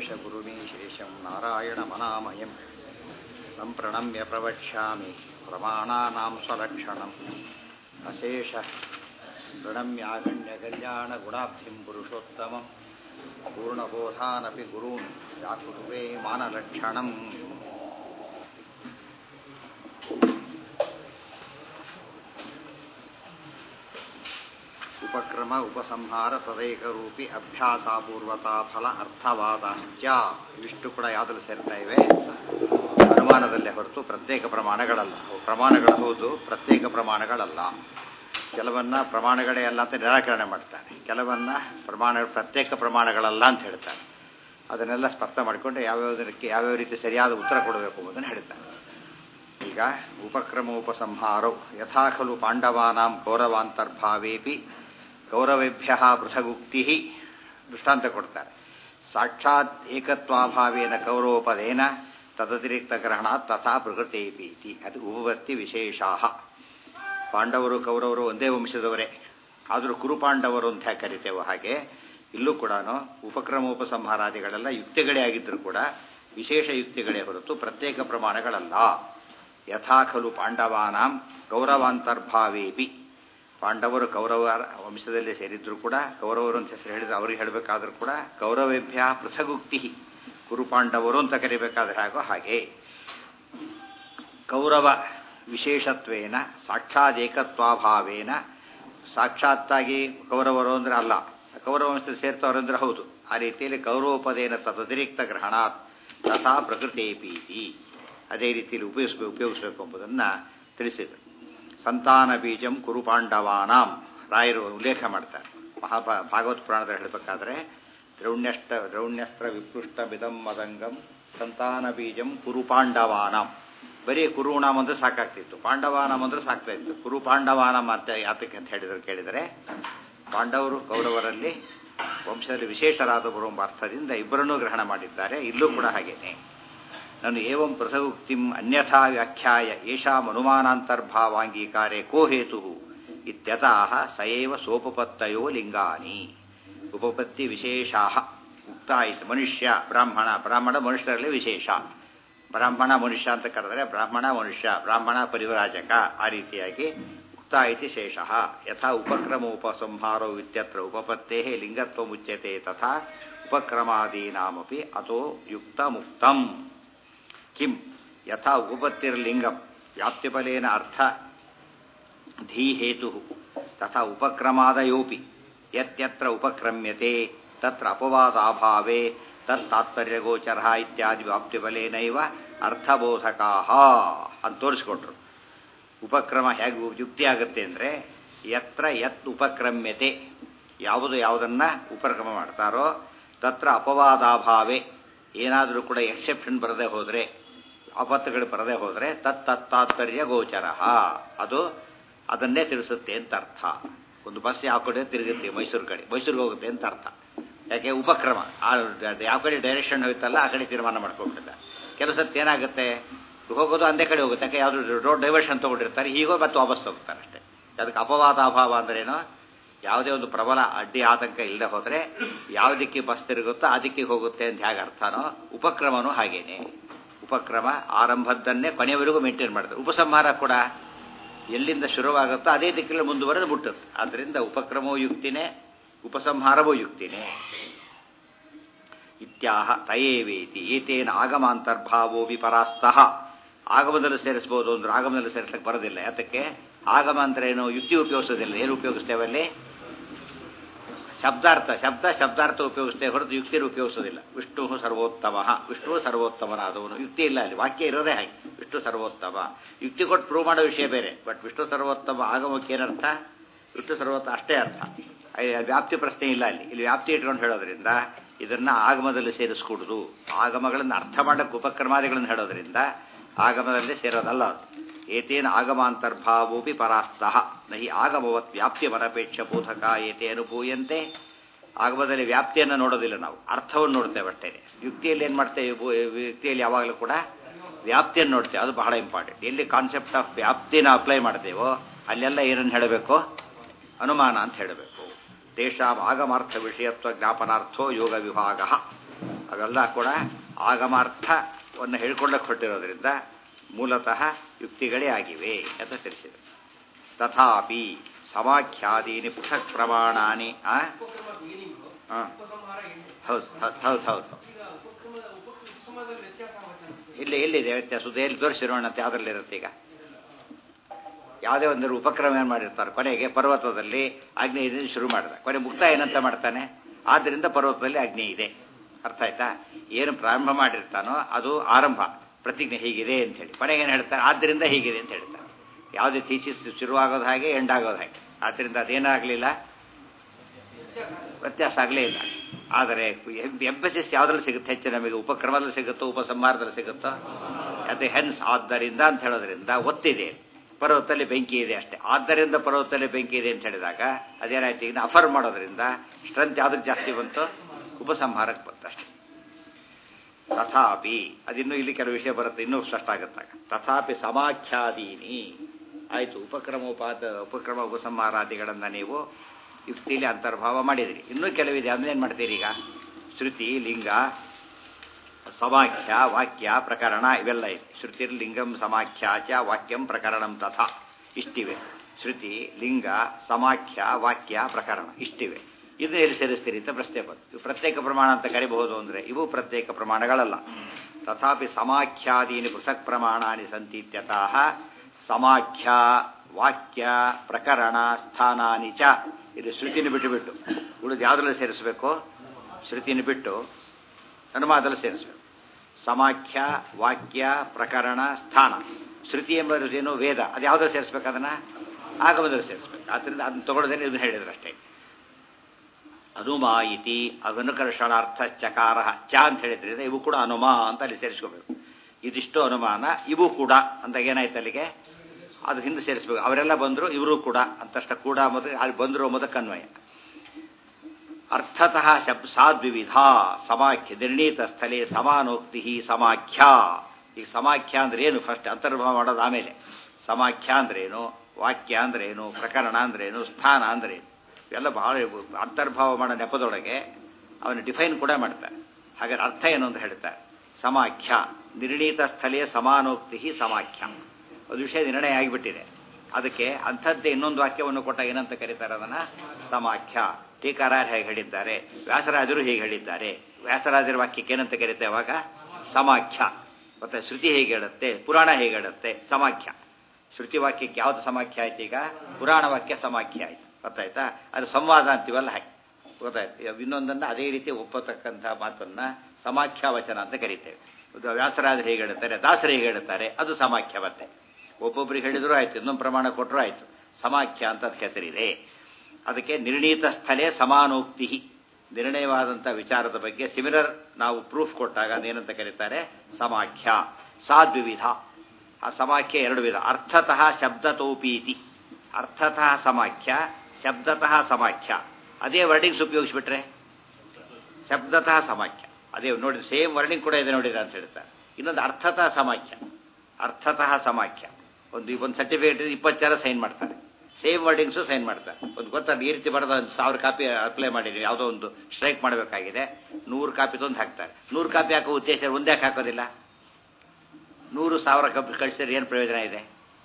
श्रीशेषगुरुमीशेषं नारायणमनामयं सम्प्रणम्य प्रवक्ष्यामि प्रमाणानां स्वलक्षणम् अशेष प्रणम्यागण्यकल्याणगुणाब्धिं पुरुषोत्तमं पूर्णबोधानपि गुरून् व्याकुर्वे मानलक्षणम् ಉಪಕ್ರಮ ಉಪಸಂಹಾರ ತದೈಕರೂಪಿ ಅಭ್ಯಾಸಾಪೂರ್ವತಾ ಫಲ ಅರ್ಥವಾದಾಶ್ಚ ಇವಿಷ್ಟು ಕೂಡ ಯಾವುದ್ರಲ್ಲಿ ಸೇರ್ತಾ ಇವೆ ಅನುಮಾನದಲ್ಲೇ ಹೊರತು ಪ್ರತ್ಯೇಕ ಪ್ರಮಾಣಗಳಲ್ಲ ಅವು ಪ್ರಮಾಣಗಳು ಹೌದು ಪ್ರತ್ಯೇಕ ಪ್ರಮಾಣಗಳಲ್ಲ ಕೆಲವನ್ನ ಪ್ರಮಾಣಗಳೇ ಅಲ್ಲ ಅಂತ ನಿರಾಕರಣೆ ಮಾಡ್ತಾರೆ ಕೆಲವನ್ನ ಪ್ರಮಾಣ ಪ್ರತ್ಯೇಕ ಪ್ರಮಾಣಗಳಲ್ಲ ಅಂತ ಹೇಳ್ತಾರೆ ಅದನ್ನೆಲ್ಲ ಸ್ಪರ್ಶ ಮಾಡಿಕೊಂಡು ಯಾವ್ಯಾವುದಕ್ಕೆ ಯಾವ್ಯಾವ ರೀತಿ ಸರಿಯಾದ ಉತ್ತರ ಕೊಡಬೇಕು ಎಂಬುದನ್ನು ಹೇಳ್ತಾರೆ ಈಗ ಉಪಕ್ರಮ ಉಪಸಂಹಾರೌ ಯಥಾ ಖಲು ಪಾಂಡವಾನಾಂ ಕೌರವಾಂತರ್ಭಾವೇಪಿ ಕೌರವೇಭ್ಯ ಪೃಥಗುಕ್ತಿ ದೃಷ್ಟಾಂತ ಕೊಡ್ತಾರೆ ಸಾಕ್ಷಾತ್ ಏಕತ್ವಾಭಾವೇನ ಕೌರವೋಪದೇನ ತದತಿರಿಕ್ತ ಗ್ರಹಣಾತ್ ತಥಾ ಪ್ರಕೃತೇಪೀತಿ ಅದು ಉಪವತ್ತಿ ವಿಶೇಷಾ ಪಾಂಡವರು ಕೌರವರು ಒಂದೇ ವಂಶದವರೇ ಆದರೂ ಕುರುಪಾಂಡವರು ಅಂತ ಕರಿತೇವೆ ಹಾಗೆ ಇಲ್ಲೂ ಕೂಡ ಉಪಕ್ರಮ ಉಪಸಂಹಾರಾದಿಗಳೆಲ್ಲ ಯುಕ್ತಿಗಳೇ ಆಗಿದ್ದರೂ ಕೂಡ ವಿಶೇಷ ಯುಕ್ತಿಗಳೇ ಹೊರತು ಪ್ರತ್ಯೇಕ ಪ್ರಮಾಣಗಳಲ್ಲ ಯಥಾ ಖಲು ಪಾಂಡವಾನಾಂ ಕೌರವಾಂತರ್ಭಾವೇಪಿ ಪಾಂಡವರು ಕೌರವ ವಂಶದಲ್ಲಿ ಸೇರಿದ್ರು ಕೂಡ ಕೌರವರು ಅಂತ ಹೆಸರು ಹೇಳಿದ್ರೆ ಅವ್ರಿಗೆ ಹೇಳಬೇಕಾದ್ರೂ ಕೂಡ ಕೌರವೇಭ್ಯ ಪೃಥಗುಕ್ತಿ ಕುರುಪಾಂಡವರು ಅಂತ ಕರಿಬೇಕಾದ್ರೆ ಹಾಗೋ ಹಾಗೆ ಕೌರವ ವಿಶೇಷತ್ವೇನ ಸಾಕ್ಷಾತ್ ಏಕತ್ವಾಭಾವೇನ ಸಾಕ್ಷಾತ್ತಾಗಿ ಕೌರವರು ಅಂದ್ರೆ ಅಲ್ಲ ಕೌರವ ವಂಶದಲ್ಲಿ ಸೇರ್ತವರು ಅಂದ್ರೆ ಹೌದು ಆ ರೀತಿಯಲ್ಲಿ ಕೌರವೋಪದೇನ ತದತಿರಿಕ್ತ ಗ್ರಹಣಾತ್ ತಥಾ ಪ್ರಕೃತೇಪೀತಿ ಅದೇ ರೀತಿಯಲ್ಲಿ ಉಪಯೋಗಿಸ್ಬೇಕು ಉಪಯೋಗಿಸಬೇಕು ಎಂಬುದನ್ನು ತಿಳಿಸಿದರು ಸಂತಾನ ಬೀಜಂ ಕುರುಪಾಂಡವಾನಾಂ ರಾಯರು ಉಲ್ಲೇಖ ಮಾಡ್ತಾರೆ ಮಹಾಭಾ ಭಾಗವತ್ ಪುರಾಣದಲ್ಲಿ ಹೇಳಬೇಕಾದ್ರೆ ದ್ರೌಣ್ಯಷ್ಟ ದ್ರೌಣ್ಯಸ್ತ್ರ ವಿಪೃಷ್ಟ ಬಿದಂ ಮದಂಗಂ ಸಂತಾನ ಬೀಜಂ ಕುರುಪಾಂಡವಾನಾಂ ಬರೀ ಕುರುಣಾಮ್ ಅಂದ್ರೆ ಸಾಕಾಗ್ತಿತ್ತು ಪಾಂಡವಾನಂ ಅಂದ್ರೆ ಸಾಕ್ತಾ ಇತ್ತು ಕುರು ಪಾಂಡವಾನಂ ಅಂತ ಯಾತಕ್ಕೆ ಅಂತ ಹೇಳಿದ್ರು ಕೇಳಿದರೆ ಪಾಂಡವರು ಕೌರವರಲ್ಲಿ ವಂಶದಲ್ಲಿ ವಿಶೇಷರಾದವರು ಎಂಬ ಅರ್ಥದಿಂದ ಇಬ್ಬರನ್ನೂ ಗ್ರಹಣ ಮಾಡಿದ್ದಾರೆ ಇಲ್ಲೂ ಕೂಡ ಹಾಗೇನೆ ನಾನು ಏವಂ ಪೃಥಗುಕ್ತಿಂ ಅನ್ಯಥಾ ವ್ಯಾಖ್ಯಾಯ ಯೇಷಾಂ ಅನುಮಾನಾಂತರ್ಭಾವಾಂಗೀಕಾರೆ ಕೋ ಹೇತು ಇತ್ಯತಃ ಸಯೇವ ಸೋಪಪತ್ತಯೋ ಲಿಂಗಾನಿ ಉಪಪತ್ತಿ ವಿಶೇಷಾ ಉಕ್ತ ಆಯಿತು ಮನುಷ್ಯ ಬ್ರಾಹ್ಮಣ ಬ್ರಾಹ್ಮಣ ಮನುಷ್ಯರಲ್ಲಿ ವಿಶೇಷ ಬ್ರಾಹ್ಮಣ ಮನುಷ್ಯ ಅಂತ ಕರೆದರೆ ಬ್ರಾಹ್ಮಣ ಮನುಷ್ಯ ಬ್ರಾಹ್ಮಣ ಪರಿವರಾಜಕ ಆ ರೀತಿಯಾಗಿ ಉಕ್ತ ಇತಿ ಶೇಷ ಯಥಾ ಉಪಕ್ರಮ ಉಪಸಂಹಾರೋ ಇತ್ಯತ್ರ ಉಪಪತ್ತೇ ಲಿಂಗತ್ವ ಮುಚ್ಯತೆ ತಥಾ ಉಪಕ್ರಮಾದೀನಾಮಪಿ ಅಥೋ ಯುಕ್ತ ಮುಕ್ತಂ ಕಿಂ ಯಥಾ ಉಪಪತ್ತಿರ್ಲಿಂಗಂ ವ್ಯಾಪ್ತಿಫಲೇನ ಅರ್ಥ ಧೀಹೇತು ತಥಾ ಉಪಕ್ರಮಾದಯೋಪಿ ಯತ್ಯತ್ರ ಉಪಕ್ರಮ್ಯತೆ ತತ್ರ ಅಪವಾದಾಭಾವೇ ತತ್ತಾತ್ಪರ್ಯಗೋಚರ ಇತ್ಯಾದಿ ವ್ಯಾಪ್ತಿಫಲೇನೈವ ಅರ್ಥಬೋಧಕಾ ಅಂತ ತೋರಿಸ್ಕೊಟ್ರು ಉಪಕ್ರಮ ಹೇಗೆ ಯುಕ್ತಿ ಆಗುತ್ತೆ ಅಂದರೆ ಯತ್ರ ಯತ್ ಉಪಕ್ರಮ್ಯತೆ ಯಾವುದು ಯಾವುದನ್ನ ಉಪಕ್ರಮ ಮಾಡ್ತಾರೋ ತತ್ರ ಅಪವಾದಾಭಾವೇ ಏನಾದರೂ ಕೂಡ ಎಕ್ಸೆಪ್ಷನ್ ಬರದೆ ಹೋದರೆ ಆಪತ್ತುಗಳು ಬರದೆ ಹೋದರೆ ತತ್ ತತ್ತಾತ್ಪರ್ಯ ಗೋಚರ ಅದು ಅದನ್ನೇ ತಿಳಿಸುತ್ತೆ ಅಂತ ಅರ್ಥ ಒಂದು ಬಸ್ ಯಾವ ಕಡೆ ತಿರುಗುತ್ತೆ ಮೈಸೂರು ಕಡೆ ಮೈಸೂರಿಗೆ ಹೋಗುತ್ತೆ ಅಂತ ಅರ್ಥ ಯಾಕೆ ಉಪಕ್ರಮ ಯಾವ ಕಡೆ ಡೈರೆಕ್ಷನ್ ಹೋಯ್ತಲ್ಲ ಆ ಕಡೆ ತೀರ್ಮಾನ ಮಾಡ್ಕೊಂಡ್ಬಿಟ್ಟಿದೆ ಕೆಲವು ಸತ್ತು ಏನಾಗುತ್ತೆ ಹೋಗೋದು ಅಂದೇ ಕಡೆ ಹೋಗುತ್ತೆ ಯಾಕೆ ಯಾವುದು ರೋಡ್ ಡೈವರ್ಷನ್ ತೊಗೊಂಡಿರ್ತಾರೆ ಹೀಗೋ ಮತ್ತೆ ವಾಪಸ್ ಹೋಗ್ತಾರೆ ಅಷ್ಟೇ ಅದಕ್ಕೆ ಅಪವಾದ ಅಭಾವ ಅಂದ್ರೇನು ಯಾವುದೇ ಒಂದು ಪ್ರಬಲ ಅಡ್ಡಿ ಆತಂಕ ಇಲ್ಲದೆ ಹೋದರೆ ಯಾವ ದಿಕ್ಕಿ ಬಸ್ ತಿರುಗುತ್ತೋ ಆ ದಿಕ್ಕಿಗೆ ಹೋಗುತ್ತೆ ಅಂತ ಹೇಗೆ ಅರ್ಥನೋ ಉಪಕ್ರಮನೂ ಹಾಗೇನೆ ಉಪಕ್ರಮ ಆರಂಭದ್ದನ್ನೇ ಕೊನೆಯವರೆಗೂ ಮೇಂಟೈನ್ ಮಾಡ್ತಾರೆ ಉಪಸಂಹಾರ ಕೂಡ ಎಲ್ಲಿಂದ ಶುರುವಾಗುತ್ತೋ ಅದೇ ದಿಕ್ಕಲ್ಲಿ ಮುಂದುವರೆದು ಮುಟ್ಟುತ್ತೆ ಆದ್ದರಿಂದ ಉಪಕ್ರಮವೂ ಯುಕ್ತಿನೇ ಉಪಸಂಹಾರವೂ ಯುಕ್ತಿನೇ ಇತ್ಯಾಹ ತಯೇವೇತಿ ಏತೇನ ಆಗಮಾಂತರ್ಭಾವೋ ವಿಪರಾಸ್ತಃ ಆಗಮದಲ್ಲಿ ಸೇರಿಸಬಹುದು ಅಂದ್ರೆ ಆಗಮದಲ್ಲಿ ಸೇರಿಸಲಿಕ್ಕೆ ಬರೋದಿಲ್ಲ ಯಾತಕ್ಕೆ ಆಗಮ ಅಂದ್ರೆ ಏನು ಯುಕ್ತಿ ಉಪಯೋಗಿಸೋದಿಲ್ಲ ಏನು ಉಪಯೋಗಿಸ್ತೇವೆ ಅಲ್ಲಿ ಶಬ್ದಾರ್ಥ ಶಬ್ದ ಶಬ್ದಾರ್ಥ ಉಪಯೋಗಿಸ್ತೇವೆ ಹೊರತು ಯುಕ್ತಿಯನ್ನು ಉಪಯೋಗಿಸೋದಿಲ್ಲ ವಿಷ್ಣು ಸರ್ವೋತ್ತಮ ವಿಷ್ಣು ಸರ್ವೋತ್ತಮನಾದವನು ಯುಕ್ತಿ ಇಲ್ಲ ಅಲ್ಲಿ ವಾಕ್ಯ ಇರೋದೇ ಹಾಗೆ ವಿಷ್ಣು ಸರ್ವೋತ್ತಮ ಯುಕ್ತಿ ಕೊಟ್ಟು ಪ್ರೂವ್ ಮಾಡೋ ವಿಷಯ ಬೇರೆ ಬಟ್ ವಿಷ್ಣು ಸರ್ವೋತ್ತಮ ಆಗಮಕ್ಕೆ ಏನರ್ಥ ವಿಷ್ಣು ಸರ್ವೋತ್ತಮ ಅಷ್ಟೇ ಅರ್ಥ ವ್ಯಾಪ್ತಿ ಪ್ರಶ್ನೆ ಇಲ್ಲ ಅಲ್ಲಿ ಇಲ್ಲಿ ವ್ಯಾಪ್ತಿ ಇಟ್ಕೊಂಡು ಹೇಳೋದ್ರಿಂದ ಇದನ್ನ ಆಗಮದಲ್ಲಿ ಸೇರಿಸ್ಕೊಡುದು ಆಗಮಗಳನ್ನು ಅರ್ಥ ಮಾಡಕ್ಕೆ ಉಪಕ್ರಮಾದಿಗಳನ್ನು ಹೇಳೋದ್ರಿಂದ ಆಗಮದಲ್ಲಿ ಸೇರೋದಲ್ಲ ಏತೇನ ಆಗಮಾಂತರ್ಭಾವೋಪಿ ಪರಾಸ್ತಃ ನಹಿ ಆಗಮವತ್ ವ್ಯಾಪ್ತಿ ಮನಪೇಕ್ಷ ಬೋಧಕ ಏತೆ ಅನುಭೂಯಂತೆ ಆಗಮದಲ್ಲಿ ವ್ಯಾಪ್ತಿಯನ್ನು ನೋಡೋದಿಲ್ಲ ನಾವು ಅರ್ಥವನ್ನು ನೋಡ್ತೇವೆ ಅಷ್ಟೇ ಯುಕ್ತಿಯಲ್ಲಿ ಏನು ಮಾಡ್ತೇವೆ ಯುಕ್ತಿಯಲ್ಲಿ ಯಾವಾಗಲೂ ಕೂಡ ವ್ಯಾಪ್ತಿಯನ್ನು ನೋಡ್ತೇವೆ ಅದು ಬಹಳ ಇಂಪಾರ್ಟೆಂಟ್ ಎಲ್ಲಿ ಕಾನ್ಸೆಪ್ಟ್ ಆಫ್ ವ್ಯಾಪ್ತಿನ ಅಪ್ಲೈ ಮಾಡ್ತೇವೋ ಅಲ್ಲೆಲ್ಲ ಏನನ್ನು ಹೇಳಬೇಕು ಅನುಮಾನ ಅಂತ ಹೇಳಬೇಕು ತೇಷಾಂ ಆಗಮಾರ್ಥ ವಿಷಯತ್ವ ಜ್ಞಾಪನಾರ್ಥೋ ಯೋಗ ವಿಭಾಗ ಅವೆಲ್ಲ ಕೂಡ ಆಗಮಾರ್ಥವನ್ನು ಹೇಳ್ಕೊಳ್ಳಕ್ಕೆ ಹೊರಟಿರೋದ್ರಿಂದ ಮೂಲತಃ ಯುಕ್ತಿಗಳೇ ಆಗಿವೆ ಅಂತ ತಿಳಿಸಿದೆ ತಥಾಪಿ ಸಮಾಖ್ಯಾದೀನಿ ಪೃಥಕ್ ಪ್ರಮಾಣಾನಿ ಆ? ಉಪಕ್ರಮ ಮೀನಿಂಗ್ ಆ. ಉಪಸಂಹಾರ ಏನು ಹೌದು ಹೌದು ಹೌದು ಹೌದು ಈಗ ಉಪಕ್ರಮ ಉಪ- ಉಪಸಂಹಾರದಲ್ಲಿ ವ್ಯತ್ಯಾಸ ಆಗುತ್ತೆ ಇಲ್ಲಿ ಎಲ್ಲಿದೆ ವ್ಯತ್ಯಾಸ ಎಲ್ಲಿ ತೋರಿಸಿರೋಣ ಅಂತ ಯಾವ್ದ್ರಲ್ಲಿ ಇರುತ್ತೆ ಈಗ ಯಾವುದೇ ಒಂದು ಉಪಕ್ರಮ ಏನು ಮಾಡಿರ್ತಾರೆ ಕೊನೆಗೆ ಪರ್ವತದಲ್ಲಿ ಅಗ್ನಿ ಇದೆ ಅಂತ ಶುರು ಮಾಡಿದ ಕೊನೆ ಮುಕ್ತಾಯ ಏನಂತ ಮಾಡ್ತಾನೆ ಆದ್ದರಿಂದ ಪರ್ವತದಲ್ಲಿ ಅಗ್ನಿ ಇದೆ ಅರ್ಥ ಆಯ್ತಾ ಏನು ಪ್ರಾರಂಭ ಮಾಡಿರ್ತಾನೋ ಅದು ಆರಂಭ ಪ್ರತಿಜ್ಞೆ ಹೀಗಿದೆ ಅಂತ ಹೇಳಿ ಕೊನೆಗೆ ಏನು ಹೇಳ್ತಾನೆ ಆದ್ದರಿಂದ ಹೀಗಿದೆ ಅಂತ ಹೇಳ್ತಾನೆ ಯಾವುದೇ ಥೀಸಿಸ್ ಶುರುವಾಗೋದು ಹಾಗೆ ಎಂಡ್ ಆಗೋದು ಹಾಗೆ ಆದ್ದರಿಂದ ಅದೇನಾಗಲಿಲ್ಲ ವ್ಯತ್ಯಾಸ ಆಗಲೇ ಇಲ್ಲ ಆದರೆ ಎಂಬಸಿಸ್ ಯಾವುದ್ರಲ್ಲಿ ಸಿಗುತ್ತೆ ಹೆಚ್ಚು ನಮಗೆ ಉಪಕ್ರಮದಲ್ಲಿ ಸಿಗುತ್ತೋ ಉಪಸಂಹಾರದಲ್ಲಿ ಸಿಗುತ್ತೋ ಅದೇ ಹೆನ್ಸ್ ಆದ್ದರಿಂದ ಅಂತ ಹೇಳೋದ್ರಿಂದ ಒತ್ತಿದೆ ಪರ್ವತದಲ್ಲಿ ಬೆಂಕಿ ಇದೆ ಅಷ್ಟೇ ಆದ್ದರಿಂದ ಪರ್ವತದಲ್ಲಿ ಬೆಂಕಿ ಇದೆ ಅಂತ ಹೇಳಿದಾಗ ಅದೇನಾಯ್ತು ಈಗ ಅಫರ್ ಮಾಡೋದ್ರಿಂದ ಸ್ಟ್ರೆಂತ್ ಯಾವುದಕ್ಕೆ ಜಾಸ್ತಿ ಬಂತು ಉಪಸಂಹಾರಕ್ಕೆ ಬಂತು ಅಷ್ಟೇ ತಥಾಪಿ ಅದಿನ್ನೂ ಇಲ್ಲಿ ಕೆಲವು ವಿಷಯ ಬರುತ್ತೆ ಇನ್ನೂ ಸ್ಪಷ್ಟ ಆಗುತ್ತಾಗ ತಥಾಪಿ ಸಮಾಖ್ಯಾದೀನಿ ಆಯಿತು ಉಪಕ್ರಮೋಪಾತ ಉಪಕ್ರಮ ಉಪಸಂಹಾರಾದಿಗಳನ್ನು ನೀವು ಯುಕ್ತಿಲಿ ಅಂತರ್ಭಾವ ಮಾಡಿದಿರಿ ಇನ್ನೂ ಕೆಲವಿದೆ ಅದನ್ನೇನು ಮಾಡ್ತೀರಿ ಈಗ ಶ್ರುತಿ ಲಿಂಗ ಸಮಾಖ್ಯ ವಾಕ್ಯ ಪ್ರಕರಣ ಇವೆಲ್ಲ ಇದೆ ಶ್ರುತಿರ್ ಲಿಂಗಂ ಸಮಾಖ್ಯ ಚ ವಾಕ್ಯಂ ಪ್ರಕರಣಂ ತಥಾ ಇಷ್ಟಿವೆ ಶ್ರುತಿ ಲಿಂಗ ಸಮಾಖ್ಯ ವಾಕ್ಯ ಪ್ರಕರಣ ಇಷ್ಟಿವೆ ಇದು ಎಲ್ಲಿ ಸೇರಿಸ್ತೀರಿ ಅಂತ ಪ್ರಶ್ನೆ ಬಂತು ಇವು ಪ್ರತ್ಯೇಕ ಪ್ರಮಾಣ ಅಂತ ಕರಿಬಹುದು ಅಂದರೆ ಇವು ಪ್ರತ್ಯೇಕ ಪ್ರಮಾಣಗಳಲ್ಲ ತಥಾಪಿ ಸಮಾಖ್ಯಾದೀನಿ ಪೃಥಕ್ ಪ್ರಮಾಣಾನಿ ಸಂತಿ ಇತ್ಯತಃ ಸಮಾಖ್ಯ ವಾಕ್ಯ ಪ್ರಕರಣ ಸ್ಥಾನಾನಿ ಚ ಇದು ಶ್ರುತಿನ ಬಿಟ್ಟು ಬಿಟ್ಟು ಉಳಿದು ಯಾವುದ್ರಲ್ಲಿ ಸೇರಿಸಬೇಕು ಶ್ರುತಿನ ಬಿಟ್ಟು ಅನುಮಾನದಲ್ಲಿ ಸೇರಿಸಬೇಕು ಸಮಾಖ್ಯ ವಾಕ್ಯ ಪ್ರಕರಣ ಸ್ಥಾನ ಶ್ರುತಿ ಎಂಬುದೇನು ವೇದ ಅದು ಯಾವುದ್ರಲ್ಲಿ ಸೇರಿಸ್ಬೇಕು ಅದನ್ನು ಆಗಮದಲ್ಲಿ ಸೇರಿಸ್ಬೇಕು ಆದ್ದರಿಂದ ಅದನ್ನ ತಗೊಳ್ಳೋದೇನೆ ಇದನ್ನು ಹೇಳಿದ್ರು ಅಷ್ಟೇ ಅನುಮಾ ಇತಿ ಅನುಕರ್ಷಣಾರ್ಥ ಚಕಾರ ಚ ಅಂತ ಹೇಳಿದ್ರಿಂದ ಇವು ಕೂಡ ಅನುಮಾ ಅಂತ ಅಲ್ಲಿ ಸೇರಿಸ್ಕೋಬೇಕು ಇದಿಷ್ಟು ಅನುಮಾನ ಇವು ಕೂಡ ಅಂತ ಏನಾಯ್ತು ಅಲ್ಲಿಗೆ ಅದು ಹಿಂದೆ ಸೇರಿಸ್ಬೇಕು ಅವರೆಲ್ಲ ಬಂದರು ಇವರು ಕೂಡ ಅಂತಷ್ಟ ಕೂಡ ಮೊದಲು ಅಲ್ಲಿ ಬಂದರು ಮೊದಲು ಅನ್ವಯ ಅರ್ಥತಃ ಶಬ್ ಸಾದ್ವಿವಿಧ ಸಮಾಖ್ಯ ನಿರ್ಣೀತ ಸ್ಥಳೇ ಸಮಾನೋಕ್ತಿ ಸಮಾಖ್ಯ ಈಗ ಸಮಾಖ್ಯ ಅಂದ್ರೆ ಏನು ಫಸ್ಟ್ ಅಂತರ್ಭಾವ ಮಾಡೋದು ಆಮೇಲೆ ಸಮಾಖ್ಯ ಅಂದ್ರೇನು ವಾಕ್ಯ ಅಂದ್ರೇನು ಪ್ರಕರಣ ಅಂದ್ರೇನು ಸ್ಥಾನ ಅಂದ್ರೇನು ಇವೆಲ್ಲ ಬಹಳ ಅಂತರ್ಭಾವ ಮಾಡೋ ನೆಪದೊಳಗೆ ಅವನು ಡಿಫೈನ್ ಕೂಡ ಮಾಡ್ತಾರೆ ಹಾಗಾದ್ರೆ ಅರ್ಥ ಏನು ಅಂತ ಹೇಳ್ತಾರೆ ಸಮಾಖ್ಯ ನಿರ್ಣೀತ ಸ್ಥಳೀಯ ಸಮಾನೋಕ್ತಿ ಸಮಾಖ್ಯ ಒಂದು ವಿಷಯ ನಿರ್ಣಯ ಆಗಿಬಿಟ್ಟಿದೆ ಅದಕ್ಕೆ ಅಂಥದ್ದೇ ಇನ್ನೊಂದು ವಾಕ್ಯವನ್ನು ಕೊಟ್ಟಾಗ ಏನಂತ ಕರೀತಾರೆ ಅದನ್ನ ಸಮಾಖ್ಯ ಟೀಕಾರಾಯರು ಹೇಗೆ ಹೇಳಿದ್ದಾರೆ ವ್ಯಾಸರಾಜರು ಹೀಗೆ ಹೇಳಿದ್ದಾರೆ ವ್ಯಾಸರಾಜರ ವಾಕ್ಯಕ್ಕೆ ಏನಂತ ಕರೀತಾರೆ ಅವಾಗ ಸಮಾಖ್ಯ ಮತ್ತೆ ಶ್ರುತಿ ಹೇಗೆ ಹೇಳುತ್ತೆ ಪುರಾಣ ಹೇಗೆ ಹೇಳುತ್ತೆ ಸಮಾಖ್ಯ ಶ್ರುತಿ ವಾಕ್ಯಕ್ಕೆ ಯಾವುದು ಸಮಾಖ್ಯ ಆಯ್ತು ಈಗ ಪುರಾಣ ವಾಕ್ಯ ಸಮಾಖ್ಯ ಆಯ್ತು ಗೊತ್ತಾಯ್ತಾ ಅದು ಸಂವಾದ ಅಂತೀವಲ್ಲ ಹಾಗೆ ಗೊತ್ತಾಯ್ತು ಇನ್ನೊಂದನ್ನು ಅದೇ ರೀತಿ ಒಪ್ಪತಕ್ಕಂಥ ಮಾತನ್ನ ಸಮಾಖ್ಯ ವಚನ ಅಂತ ಕರಿತೇವೆ ಇದು ವ್ಯಾಸರಾಜರು ಹೇಗೆ ಹೇಳುತ್ತಾರೆ ದಾಸರು ಹೇಗೆ ಹೇಳುತ್ತಾರೆ ಅದು ಸಮಾಖ್ಯ ಮತ್ತೆ ಒಬ್ಬೊಬ್ಬರಿಗೆ ಹೇಳಿದ್ರು ಆಯ್ತು ಇನ್ನೊಂದು ಪ್ರಮಾಣ ಕೊಟ್ಟರು ಆಯ್ತು ಸಮಾಖ್ಯ ಅಂತ ಅದಕ್ಕೆ ಹೆಸರಿದೆ ಅದಕ್ಕೆ ನಿರ್ಣೀತ ಸ್ಥಳೇ ಸಮಾನೋಕ್ತಿ ನಿರ್ಣಯವಾದಂಥ ವಿಚಾರದ ಬಗ್ಗೆ ಸಿಮಿಲರ್ ನಾವು ಪ್ರೂಫ್ ಕೊಟ್ಟಾಗ ಅದೇನಂತ ಕರೀತಾರೆ ಸಮಾಖ್ಯ ಸಾದ್ವಿವಿಧ ಆ ಸಮಾಖ್ಯ ಎರಡು ವಿಧ ಅರ್ಥತಃ ಶಬ್ದತೋಪೀತಿ ಅರ್ಥತಃ ಸಮಾಖ್ಯ ಶಬ್ದತಃ ಸಮಾಖ್ಯ ಅದೇ ವರ್ಡಿಂಗ್ಸ್ ಉಪಯೋಗಿಸ್ಬಿಟ್ರೆ ಶಬ್ದತಃ ಸಮಾಖ್ಯ ಅದೇ ನೋಡಿ ಸೇಮ್ ವರ್ಡಿಂಗ್ ಕೂಡ ಇದೆ ನೋಡಿದ್ರೆ ಅಂತ ಹೇಳ್ತಾರೆ ಇನ್ನೊಂದು ಅರ್ಥತಃ ಸಮಾಖ್ಯ ಅರ್ಥತಃ ಸಮಾಖ್ಯ ಒಂದು ಒಂದು ಸರ್ಟಿಫಿಕೇಟ್ ಇಪ್ಪತ್ತು ಜನ ಸೈನ್ ಮಾಡ್ತಾರೆ ಸೇಮ್ ವರ್ಡಿಂಗ್ಸು ಸೈನ್ ಮಾಡ್ತಾರೆ ಒಂದು ಗೊತ್ತಲ್ಲ ಈ ರೀತಿ ಬರೋದು ಒಂದು ಸಾವಿರ ಕಾಪಿ ಅಪ್ಲೈ ಮಾಡಿದ್ದೀವಿ ಯಾವುದೋ ಒಂದು ಸ್ಟ್ರೈಕ್ ಮಾಡಬೇಕಾಗಿದೆ ನೂರು ಕಾಪಿ ತಂದು ಹಾಕ್ತಾರೆ ನೂರು ಕಾಪಿ ಹಾಕೋ ಉದ್ದೇಶ ಒಂದೇ ಹಾಕೋದಿಲ್ಲ ನೂರು ಸಾವಿರ ಕಾಪಿ ಕಳಿಸಿದ್ರೆ ಏನು ಪ್ರಯೋಜನ ಇದೆ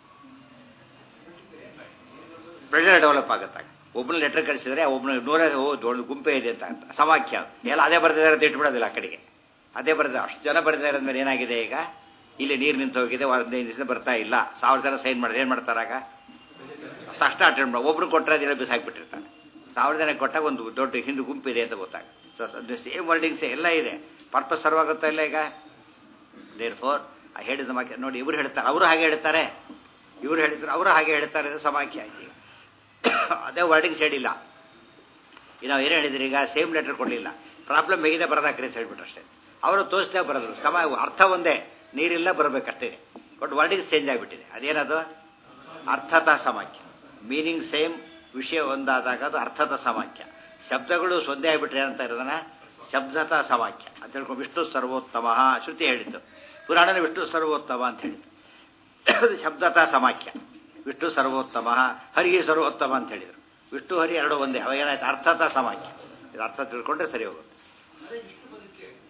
ಪ್ರೆಷರ್ ಡೆವಲಪ್ ಆಗುತ್ತೆ ಒಬ್ಬನ ಲೆಟರ್ ಕಳಿಸಿದ್ರೆ ಒಬ್ಬನ ನೂರ ಓ ದೊಡ್ಡ ಗುಂಪೆ ಇದೆ ಅಂತ ಅಂತ ಸಮಾಖ್ಯ ಎಲ್ಲ ಅದೇ ಬರೆದಿದ್ದಾರೆ ಅಂತ ಇಟ್ಬಿಡೋದಿಲ್ಲ ಆ ಕಡೆಗೆ ಅದೇ ಬರೆದ ಅಷ್ಟು ಜನ ಬರೆದಿದ್ದಾರೆ ಅಂದ್ಮೇಲೆ ಏನಾಗಿದೆ ಈಗ ಇಲ್ಲಿ ನೀರು ನಿಂತು ಹೋಗಿದೆ ಹದಿನೈದು ದಿವಸ ಬರ್ತಾ ಇಲ್ಲ ಸಾವಿರ ಜನ ಸೈನ್ ಮಾಡಿದ್ರೆ ಏನು ಮಾಡ್ತಾರಾಗ ತಕ್ಷಣ ಅಟೆಂಡ್ ಮಾಡಿ ಒಬ್ರು ಕೊಟ್ಟರೆ ಅದೆಲ್ಲ ಬಿಸಾಕ್ಬಿಟ್ಟಿರ್ತಾರೆ ಸಾವಿರ ಜನ ಕೊಟ್ಟಾಗ ಒಂದು ದೊಡ್ಡ ಹಿಂದೆ ಗುಂಪಿದೆ ಅಂತ ಗೊತ್ತಾಗ ಸೊ ಸೇಮ್ ವರ್ಡಿಂಗ್ಸ್ ಎಲ್ಲ ಇದೆ ಪರ್ಪಸ್ ಸರ್ವ್ ಆಗುತ್ತಾ ಇಲ್ಲ ಈಗ ದೇರ್ ಫೋರ್ ಆ ಹೇಳಿದ ಮಾಕೆ ನೋಡಿ ಇವ್ರು ಹೇಳ್ತಾರೆ ಅವರು ಹಾಗೆ ಹೇಳ್ತಾರೆ ಇವ್ರು ಹೇಳಿದ್ರು ಅವರು ಹಾಗೆ ಹೇಳ್ತಾರೆ ಅದು ಸಮಾಖ್ಯ ಆಯ್ತು ಈಗ ಅದೇ ವರ್ಡಿಂಗ್ಸ್ ಹೇಳಿಲ್ಲ ಈಗ ನಾವು ಏನು ಹೇಳಿದ್ರಿ ಈಗ ಸೇಮ್ ಲೆಟರ್ ಕೊಡಲಿಲ್ಲ ಪ್ರಾಬ್ಲಮ್ ಹೇಗಿದೆ ಬರೋದಾಕ್ರಿ ಅಂತ ಹೇಳ್ಬಿಟ್ರು ಅಷ್ಟೇ ಅವರು ತೋರಿಸ್ಲೇ ಬರೋದು ಸಮ ಅರ್ಥ ಒಂದೇ ನೀರಿಲ್ಲ ಬರಬೇಕಷ್ಟೇ ಬಟ್ ವರ್ಡಿಂಗ್ಸ್ ಚೇಂಜ್ ಆಗಿಬಿಟ್ಟಿದೆ ಅದೇನದು ಅರ್ಥತಃ ಸಮಾಖ್ಯ ಮೀನಿಂಗ್ ಸೇಮ್ ವಿಷಯ ಒಂದಾದಾಗ ಅದು ಅರ್ಥದ ಸಮಾಖ್ಯ ಶಬ್ದಗಳು ಒಂದೇ ಆಗಿಬಿಟ್ರೆ ಏನಂತ ಇರೋದನ್ನ ಶಬ್ದತ ಸಮಾಖ್ಯ ಅಂತ ಹೇಳ್ಕೊಂಡು ವಿಷ್ಣು ಸರ್ವೋತ್ತಮ ಶ್ರುತಿ ಹೇಳಿತ್ತು ಪುರಾಣನ ವಿಷ್ಣು ಸರ್ವೋತ್ತಮ ಅಂತ ಹೇಳಿತ್ತು ಅದು ಶಬ್ದತ ಸಮಾಖ್ಯ ವಿಷ್ಣು ಸರ್ವೋತ್ತಮ ಹರಿ ಸರ್ವೋತ್ತಮ ಅಂತ ಹೇಳಿದರು ವಿಷ್ಣು ಹರಿ ಎರಡು ಒಂದೇ ಅವಾಗ ಏನಾಯ್ತು ಅರ್ಥತ ಸಮಾಖ್ಯ ಇದು ಅರ್ಥ ತಿಳ್ಕೊಂಡ್ರೆ ಸರಿ ಹೋಗುತ್ತೆ ಅದೇ ವಿಷ್ಣು ಪದಕ್ಕೆ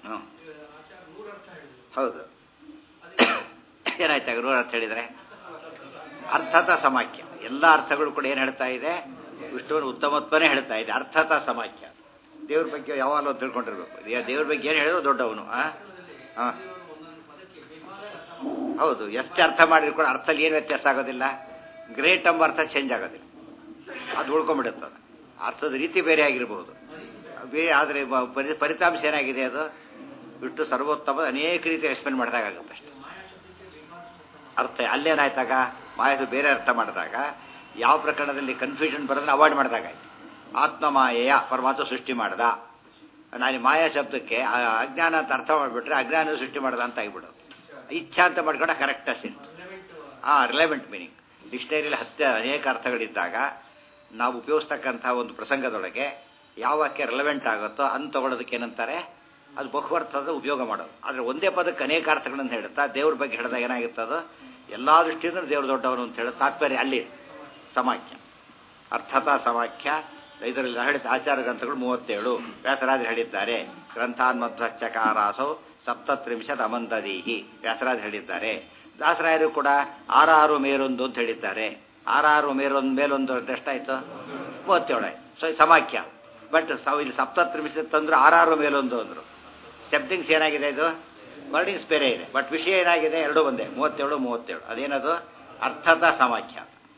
ಹ್ಞೂ ಆಚಾರ ನೂರ ಅರ್ಥ ಹೇಳಿದ್ರು ಹೌದು ಅದಕ್ಕೆ ಏನಾಯ್ತಾಗ ನೂರ ಅರ್ಥ ಹೇಳಿದರೆ ಅರ್ಥತ ಸಮಾಖ್ಯ ಎಲ್ಲ ಅರ್ಥಗಳು ಕೂಡ ಏನು ಹೇಳ್ತಾ ಇದೆ ವಿಷ್ಣುವಿನ ಉತ್ತಮತ್ವನೇ ಹೇಳ್ತಾ ಇದೆ ಅರ್ಥತ ಸಮಾಖ್ಯ ದೇವ್ರ ಬಗ್ಗೆ ಯಾವಾಗಲೂ ತಿಳ್ಕೊಂಡಿರ್ಬೇಕು ಯಾ- ದೇವ್ರ ಬಗ್ಗೆ ಏನು ಹೇಳಿದ್ರು ದೊಡ್ಡವನು ಆ ಹಾಂ ಒಂದೊಂದು ಪದಕ್ಕೆ ಬೇಕಾದ ಅರ್ಥ ಮಾಡ್ತಾರೆ. ಹೌದು ಎಷ್ಟು ಅರ್ಥ ಮಾಡಿದ್ರು ಕೂಡ ಅರ್ಥದಲ್ಲಿ ಏನು ವ್ಯತ್ಯಾಸ ಆಗೋದಿಲ್ಲ ಗ್ರೇಟ್ ಎಂಬ ಅರ್ಥ ಚೇಂಜ್ ಆಗೋದಿಲ್ಲ ಅದು ಉಳ್ಕೊಂಡ್ಬಿಡುತ್ತದೆ ಅರ್ಥದ ರೀತಿ ಬೇರೆ ಆಗಿರಬಹುದು ಬೇರೆ ಆದರೆ ಫಲಿ ಫಲಿತಾಂಶ ಏನಾಗಿದೆ ಅದು ಬಿಟ್ಟು ಸರ್ವೋತ್ತಮ ಅನೇಕ ರೀತಿ ಎಕ್ಸ್ಪ್ಲೇನ್ ಮಾಡಿದಾಗುತ್ತೆ ಅಷ್ಟೇ ಅರ್ಥ ಅಲ್ಲೇನಾಯ್ತಾಗ ಮಾಯದು ಬೇರೆ ಅರ್ಥ ಮಾಡಿದಾಗ ಯಾವ ಪ್ರಕರಣದಲ್ಲಿ ಕನ್ಫ್ಯೂಷನ್ ಬರೋದನ್ನ ಅವಾಯ್ಡ್ ಮಾಡಿದಾಗ ಆಯ್ತು ಆತ್ಮಮಾಯೆಯ ಪರಮಾತ್ಮ ಸೃಷ್ಟಿ ಮಾಡ್ದ ನಾನು ಈ ಮಾಯಾ ಶಬ್ದಕ್ಕೆ ಆ ಅಜ್ಞಾನ ಅಂತ ಅರ್ಥ ಮಾಡಿಬಿಟ್ರೆ ಅಜ್ಞಾನ ಸೃಷ್ಟಿ ಮಾಡ್ದ ಅಂತ ಆಗಿಬಿಡೋದು ಇಚ್ಛಾ ಅಂತ ಮಾಡ್ಕೊಂಡ ಕರೆಕ್ಟ್ ಅಷ್ಟೇ ಆ ರಿಲೆವೆಂಟ್ ಮೀನಿಂಗ್ ಡಿಕ್ಷನರಿಯಲ್ಲಿ ಹತ್ತು ಅನೇಕ ಅರ್ಥಗಳಿದ್ದಾಗ ನಾವು ಉಪಯೋಗಿಸ್ತಕ್ಕಂಥ ಒಂದು ಪ್ರಸಂಗದೊಳಗೆ ಯಾವ ವಾಕ್ಯ ರಿಲೆವೆಂಟ್ ಆಗುತ್ತೋ ಅಂತ ತಗೊಳ್ಳೋದಕ್ಕೆ ಏನಂತಾರೆ ಅದು ಬಹುವರ್ಥದ ಉಪಯೋಗ ಮಾಡೋದು ಆದರೆ ಒಂದೇ ಪದಕ್ಕೆ ಅನೇಕ ಅರ್ಥಗಳನ್ನು ಹೇಳುತ್ತಾ ದೇವ್ರ ಬಗ್ಗೆ ಹೇಳಿದಾಗ ಏನಾಗುತ್ತದು ಎಲ್ಲ ದೃಷ್ಟಿಯಿಂದ ದೇವ್ರು ದೊಡ್ಡವನು ಅಂತ ಹೇಳೋ ತಾತ್ಪರ್ಯ ಅಲ್ಲಿ ಸಮಾಖ್ಯ ಅರ್ಥತಾ ಸಮಾಖ್ಯ ಇದರಲ್ಲಿ ಹೇಳಿದ ಆಚಾರ ಗ್ರಂಥಗಳು ಮೂವತ್ತೇಳು ವ್ಯಾಸರಾಜರು ಹೇಳಿದ್ದಾರೆ ಗ್ರಂಥಾನ್ಮಧ್ವಶ್ಚಕಾರಾಸೌ ಸಪ್ತತ್ರಿಂಶತ್ ಅಮಂದದೀಹಿ ವ್ಯಾಸರಾಜರು ಹೇಳಿದ್ದಾರೆ ದಾಸರಾಯರು ಕೂಡ ಆರಾರು ಮೇರೊಂದು ಅಂತ ಹೇಳಿದ್ದಾರೆ ಆರಾರು ಮೇರೊಂದು ಮೇಲೊಂದು ಅಂತ ಎಷ್ಟಾಯ್ತು ಮೂವತ್ತೇಳು ಆಯ್ತು ಸೊ ಇದು ಸಮಾಖ್ಯ ಬಟ್ ಇಲ್ಲಿ ಸಪ್ತತ್ರಿಂಶತ್ ತಂದ್ರು ಆರಾರು ಮೇಲೊಂದು ಅಂದರು ಸೆಪ್ಟಿಂಗ್ಸ್ ಏನಾಗಿದೆ ಇದು ವರ್ಡಿಂಗ್ಸ್ ಬೇರೆ ಇದೆ ಬಟ್ ವಿಷಯ ಏನಾಗಿದೆ ಎರಡೂ ಒಂದೇ ಮೂವತ್ತೇಳು ಮೂವತ್ತೇಳು ಅದೇನದು ಅರ್ಥದ ಸಮಾಖ್ಯ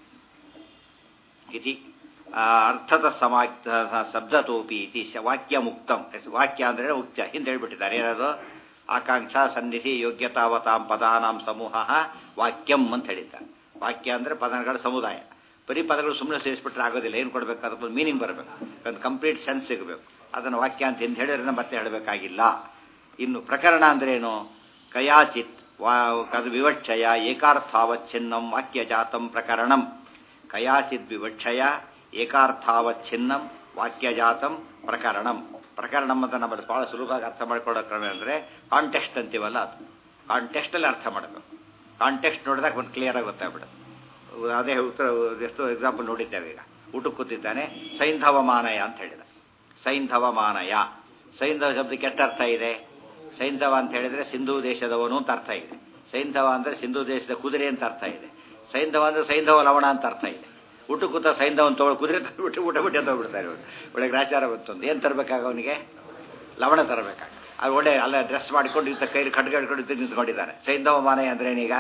ಇತಿ ಆ, ಅರ್ಥದ ಸಮಾಖ್ಯ ಶಬ್ದತೋಪಿ ಇತಿ ಶ- ವಾಕ್ಯ ಮುಕ್ತಂ ವಾಕ್ಯ ಅಂದರೆ ಉಕ್ತ ಹಿಂದೆ ಹೇಳ್ಬಿಟ್ಟಿದ್ದಾರೆ ಏನದು ಆಕಾಂಕ್ಷಾ ಸನ್ನಿಧಿ ಯೋಗ್ಯತಾವತಾಂ ಪದಾನಾಂ ಸಮೂಹ ವಾಕ್ಯಂ ಅಂತ ಹೇಳಿದ್ದಾರೆ ವಾಕ್ಯ ಅಂದರೆ ಪದಗಳ ಸಮುದಾಯ ಬರೀ ಪದಗಳು ಸುಮ್ಮನೆ ಸೇರಿಸ್ಬಿಟ್ರೆ ಆಗೋದಿಲ್ಲ ಏನು ಕೊಡಬೇಕು ಅದಕ್ಕೊಂದು ಮೀನಿಂಗ್ ಬರಬೇಕು ಒಂದು ಕಂಪ್ಲೀಟ್ ಸೆನ್ಸ್ ಸಿಗಬೇಕು ಅದನ್ನು ವಾಕ್ಯ ಅಂತ ಹಿಂದೆ ಹೇಳಿದ್ರೆ ಮತ್ತೆ ಹೇಳಬೇಕಾಗಿಲ್ಲ ಇನ್ನು ಪ್ರಕರಣ ಅಂದ್ರೇನು ಕಯಾಚಿತ್ ವಾ ಕದು ವಿವಕ್ಷಯ ಏಕಾರ್ಥಾವಚ್ಛಿನ್ನಂ ವಾಕ್ಯಜಾತಂ ಪ್ರಕರಣಂ ಕಯಾಚಿತ್ ವಿವಕ್ಷಯ ಏಕಾರ್ಥಾವಚ್ಛಿನ್ನಂ ವಾಕ್ಯಜಾತಂ ಪ್ರಕರಣಂ ಪ್ರಕರಣಂ ಅಂತ ನಮ್ಮಲ್ಲಿ ಭಾಳ ಸುಲಭವಾಗಿ ಅರ್ಥ ಮಾಡ್ಕೊಳ್ಳೋ ಕ್ರಮ ಅಂದರೆ ಕಾಂಟೆಕ್ಸ್ಟ್ ಅಂತೀವಲ್ಲ ಅದು ಕಾಂಟೆಕ್ಸ್ಟಲ್ಲಿ ಅರ್ಥ ಮಾಡಬೇಕು ಕಾಂಟೆಕ್ಸ್ಟ್ ನೋಡಿದಾಗ ಒಂದು ಕ್ಲಿಯರಾಗಿ ಗೊತ್ತಾಗ್ಬಿಡುತ್ತೆ ಅದೇ ಉತ್ತರ ಎಷ್ಟೋ ಎಕ್ಸಾಂಪಲ್ ನೋಡಿದ್ದೇವೆ ಈಗ ಊಟಕ್ಕೆ ಕೂತಿದ್ದಾನೆ ಸೈಂಧವ ಮಾನಯ ಅಂತ ಹೇಳಿದ ಸೈಂಧವ ಮಾನಯ ಸೈಂಧವ ಶಬ್ದಕ್ಕೆ ಎಷ್ಟು ಅರ್ಥ ಇದೆ ಸೈಂಧವ ಅಂತ ಹೇಳಿದ್ರೆ ಸಿಂಧೂ ದೇಶದವನು ಅಂತ ಅರ್ಥ ಇದೆ ಸೈಂಧವ ಅಂದರೆ ಸಿಂಧೂ ದೇಶದ ಕುದುರೆ ಅಂತ ಅರ್ಥ ಇದೆ ಸೈಂಧವ ಅಂದರೆ ಸೈಂಧವ ಲವಣ ಅಂತ ಅರ್ಥ ಇದೆ ಊಟ ಕೂತ ಸೈಂಧವನ್ ತೊಗೊಳ್ ಕುದುರೆ ತಂದ್ಬಿಟ್ಟು ಊಟ ಬಿಟ್ಟು ತಗೊಬಿಡ್ತಾರೆ ಇವರು ಒಳಗೆ ಆಚಾರ ಬಂತಂದು ಏನು ತರಬೇಕಾಗ ಅವನಿಗೆ ಲವಣ ತರಬೇಕಾಗ ಅವ್ರು ಒಳ್ಳೆ ಅಲ್ಲ ಡ್ರೆಸ್ ಮಾಡಿಕೊಂಡು ಇಂಥ ಕೈ ಖಡ್ಗ ಹಿಡ್ಕೊಂಡು ಇದ್ದು ನಿಂತ್ಕೊಂಡಿದ್ದಾನೆ ಸೈಂಧವ ಮಾನಯ ಅಂದ್ರೆ ಏನೀಗ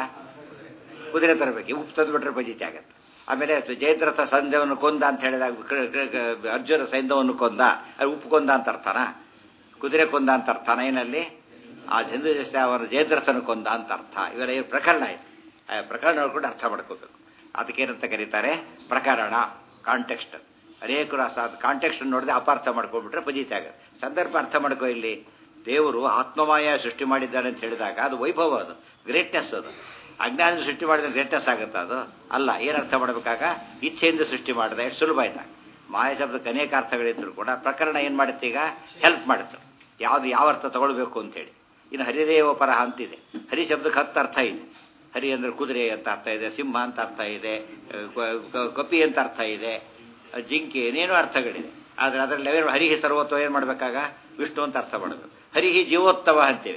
ಕುದುರೆ ತರಬೇಕು ಉಪ್ಪು ತಂದುಬಿಟ್ರೆ ಬಜಿತಿ ಆಗತ್ತೆ ಆಮೇಲೆ ಜಯದ್ರಥ ಸೈಂಧವನ್ನು ಕೊಂದ ಅಂತ ಹೇಳಿದಾಗ ಕ- ಕ- ಕ- ಅರ್ಜುನ ಸೈಂಧವನ್ನು ಕೊಂದ ಅದು ಉಪ್ಪು ಕೊಂದ ಅಂತ ಅರ್ಥನ ಕುದುರೆ ಕೊಂದ ಅಂತ ಅರ್ಥನ ಏನಲ್ಲಿ ಆ ಹಿಂದೂ ದೇಶದ ಅವರ ಜಯದ್ರಥನ ಕೊಂದ ಅಂತ ಅರ್ಥ ಇವೆಲ್ಲ ಏನು ಪ್ರಕರಣ ಇದೆ ಆ ಪ್ರಕರಣ ನೋಡ್ಕೊಂಡು ಅರ್ಥ ಮಾಡ್ಕೋಬೇಕು ಅದಕ್ಕೇನಂತ ಕರೀತಾರೆ ಪ್ರಕರಣ ಕಾಂಟೆಕ್ಸ್ಟ್ ಅನೇಕರು ಕಾಂಟೆಕ್ಸ್ಟ್ ನೋಡಿದ್ರೆ ಅಪಾರ್ಥ ಮಾಡ್ಕೊಂಡ್ಬಿಟ್ರೆ ಪಜಿತಿ ಆಗುತ್ತೆ ಸಂದರ್ಭ ಅರ್ಥ ಮಾಡ್ಕೋ ಇಲ್ಲಿ ದೇವರು ಆತ್ಮಮಾಯ ಸೃಷ್ಟಿ ಮಾಡಿದ್ದಾನೆ ಅಂತ ಹೇಳಿದಾಗ ಅದು ವೈಭವ ಅದು ಗ್ರೇಟ್ನೆಸ್ ಅದು ಅಜ್ಞಾನದ ಸೃಷ್ಟಿ ಮಾಡಿದ್ರೆ ಗ್ರೇಟ್ನೆಸ್ ಆಗುತ್ತೆ ಅದು ಅಲ್ಲ ಏನು ಅರ್ಥ ಮಾಡಬೇಕಾಗ ಇಚ್ಛೆಯಿಂದ ಸೃಷ್ಟಿ ಮಾಡಿದೆ ಎಷ್ಟು ಸುಲಭ ಆಯ್ತಾ ಮಾಯ ಶಬ್ದಕ್ಕೆ ಅನೇಕ ಅರ್ಥಗಳಿದ್ರು ಕೂಡ ಪ್ರಕರಣ ಏನು ಮಾಡುತ್ತೆ ಈಗ ಹೆಲ್ಪ್ ಮಾಡುತ್ತೆ ಯಾವುದು ಯಾವ ಅರ್ಥ ತಗೊಳ್ಬೇಕು ಅಂತೇಳಿ ಇನ್ನು ಹರಿದೇವ ಪರಹ ಅಂತಿದೆ ಹರಿ ಶಬ್ದಕ್ಕೆ ಹತ್ತು ಅರ್ಥ ಇದೆ ಹರಿ ಅಂದ್ರೆ ಕುದುರೆ ಅಂತ ಅರ್ಥ ಇದೆ ಸಿಂಹ ಅಂತ ಅರ್ಥ ಇದೆ ಕ- ಕ- ಕಪಿ ಅಂತ ಅರ್ಥ ಇದೆ ಜಿಂಕೆ ಏನೇನೋ ಅರ್ಥಗಳಿದೆ ಆದರೆ ಅದರಲ್ಲಿ ಅವೇನು ಹರಿಹಿ ಸರ್ವತ್ವ ಏನು ಮಾಡಬೇಕಾಗ ವಿಷ್ಣು ಅಂತ ಅರ್ಥ ಮಾಡಬೇಕು ಹರಿಹಿ ಜೀವೋತ್ತಮ ಅಂತೀವಿ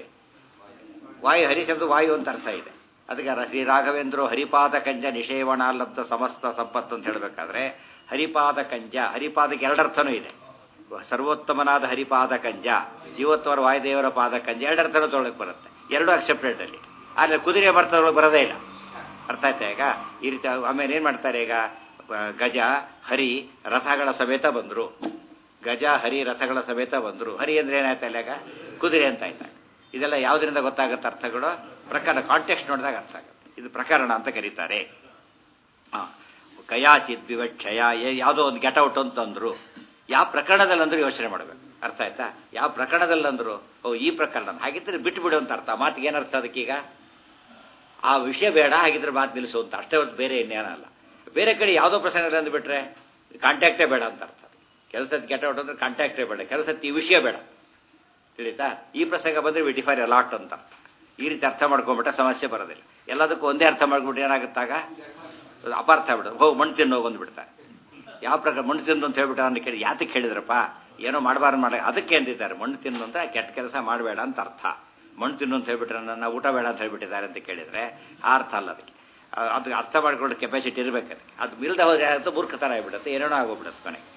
ವಾಯು ಹರಿ ಶಬ್ದ ವಾಯು ಅಂತ ಅರ್ಥ ಇದೆ ಅದಕ್ಕೆ ರ- ಶ್ರೀ ರಾಘವೇಂದ್ರ ಹರಿಪಾದ ಕಂಜ ನಿಷೇವಣ ಲಬ್ಧ ಸಮಸ್ತ ಸಂಪತ್ತು ಅಂತ ಹೇಳಬೇಕಾದ್ರೆ ಹರಿಪಾದ ಕಂಜ ಹರಿಪಾದಕ್ಕೆ ಎರಡರ್ಥನೂ ಇದೆ ಸರ್ವೋತ್ತಮನಾದ ಹರಿಪಾದ ಕಂಜ ಜೀವೋತ್ತಮರ ವಾಯುದೇವರ ಪಾದ ಕಂಜ ಎರಡರ್ಥನೂ ತೊಗೊಳಕ್ಕೆ ಬರುತ್ತೆ ಎರಡು ಅಕ್ಸೆಪ್ಟೆಡ್ ಅಲ್ಲಿ ಆದರೆ ಕುದುರೆ ಬರ್ತದೊಳಗೆ ಬರೋದೇ ಇಲ್ಲ ಅರ್ಥ ಆಯ್ತಾ ಈಗ ಈ ರೀತಿ ಆಮೇಲೆ ಏನು ಮಾಡ್ತಾರೆ ಈಗ ಆ, ಗಜ ಹರಿ ರಥಗಳ ಸಮೇತ ಬಂದರು ಗಜ ಹರಿ ರಥಗಳ ಸಮೇತ ಬಂದರು ಹರಿ ಅಂದ್ರೆ ಏನಾಯ್ತಲ್ಲ ಈಗ ಕುದುರೆ ಅಂತ ಆಯ್ತಾಗ ಇದೆಲ್ಲ ಯಾವುದರಿಂದ ಗೊತ್ತಾಗುತ್ತೆ ಅರ್ಥಗಳು ಪ್ರಕರಣ ಕಾಂಟೆಕ್ಸ್ಟ್ ನೋಡಿದಾಗ ಅರ್ಥ ಆಗುತ್ತೆ ಇದು ಪ್ರಕರಣ ಅಂತ ಕರೀತಾರೆ ಹಾಂ ಕಯಾಚಿತ್ ವಿವಕ್ಷಯ ಏ- ಯಾವುದೋ ಒಂದು ಗೆಟೌಟ್ ಅಂತಂದ್ರು ಯಾವ ಪ್ರಕರಣದಲ್ಲಿ ಅಂದ್ರು ಯೋಚನೆ ಮಾಡಬೇಕು ಅರ್ಥ ಆಯ್ತಾ ಯಾವ ಪ್ರಕರಣದಲ್ಲಿ ಅಂದ್ರು ಓ ಈ ಪ್ರಕರಣ ಹಾಗಿದ್ರೆ ಬಿಟ್ಟು ಬಿಡು ಅಂತ ಅರ್ಥ ಮಾತಿಗೆ ಏನರ್ಥ ಅದಕ್ಕೀಗ ಆ ವಿಷಯ ಬೇಡ ಹಾಗಿದ್ರೆ ಮಾತು ನಿಲ್ಲಿಸು ಅಂತ ಅಷ್ಟೇ ಹೊರತು ಬೇರೆ ಇನ್ನೇನಲ್ಲ ಬೇರೆ ಕಡೆ ಯಾವುದೋ ಪ್ರಸಂಗದಲ್ಲಿ ಅಂದ್ಬಿಟ್ರೆ ಕಾಂಟ್ಯಾಕ್ಟೇ ಬೇಡ ಅಂತ ಅರ್ಥ ಕೆಲಸದ ಗೆಟೌಟ್ ಅಂದ್ರೆ ಕಾಂಟ್ಯಾಕ್ಟೇ ಬೇಡ ಕೆಲಸದ ಈ ವಿಷಯ ಬೇಡ ತಿಳಿತಾ ಈ ಪ್ರಸಂಗ ಬಂದರೆ ವಿ ಡಿಫೈರ್ ಅಲಾಟ್ ಅಂತ ಅರ್ಥ ಈ ರೀತಿ ಅರ್ಥ ಮಾಡ್ಕೊಂಡ್ಬಿಟ್ರೆ ಸಮಸ್ಯೆ ಬರೋದಿಲ್ಲ ಎಲ್ಲದಕ್ಕೂ ಒಂದೇ ಅರ್ಥ ಮಾಡ್ಬಿಟ್ಟು ಏನಾಗುತ್ತಾಗ ಅದು ಅಪಾರ್ಥ ಆಗ್ಬಿಡೋದು ಹೋಗಿ ಮಣ್ಣು ತಿನ್ನು ಹೋಗಿ ಅಂದ್ಬಿಡ್ತಾರೆ ಯಾವ ಪ್ರಕಾರ ಮಣ್ಣು ತಿಂದು ಅಂತ ಹೇಳ್ಬಿಟ್ಟು ಅವ್ನು ಕೇಳಿ ಯಾತಕ್ಕೆ ಹೇಳಿದ್ರಪ್ಪ ಏನೋ ಮಾಡಬಾರ್ದು ಮಾಡ ಅದಕ್ಕೆ ಅಂದಿದ್ದಾರೆ ಮಣ್ಣು ತಿನ್ನು ಅಂತ ಕೆಟ್ಟ ಕೆಲಸ ಮಾಡಬೇಡ ಅಂತ ಅರ್ಥ ಮಣ್ಣು ತಿನ್ನು ಅಂತ ಹೇಳ್ಬಿಟ್ರೆ ನನ್ನ ಊಟ ಬೇಡ ಅಂತ ಹೇಳ್ಬಿಟ್ಟಿದ್ದಾರೆ ಅಂತ ಕೇಳಿದರೆ ಆ ಅರ್ಥ ಅಲ್ಲ ಅದಕ್ಕೆ ಆ- ಅದು ಅರ್ಥ ಮಾಡ್ಕೊಳ್ಳೋ ಕೆಪಾಸಿಟಿ ಇರಬೇಕು ಅದಕ್ಕೆ ಅದು ಇಲ್ದ ಹೋದ್ರೆ ಅದು ಮೂರ್ಖತನ ಆಗಿಬಿಡುತ್ತೆ ಏನೇನೋ ಆಗೋಗ್ಬಿಡುತ್ತೆ ಕೊನೆಗೆ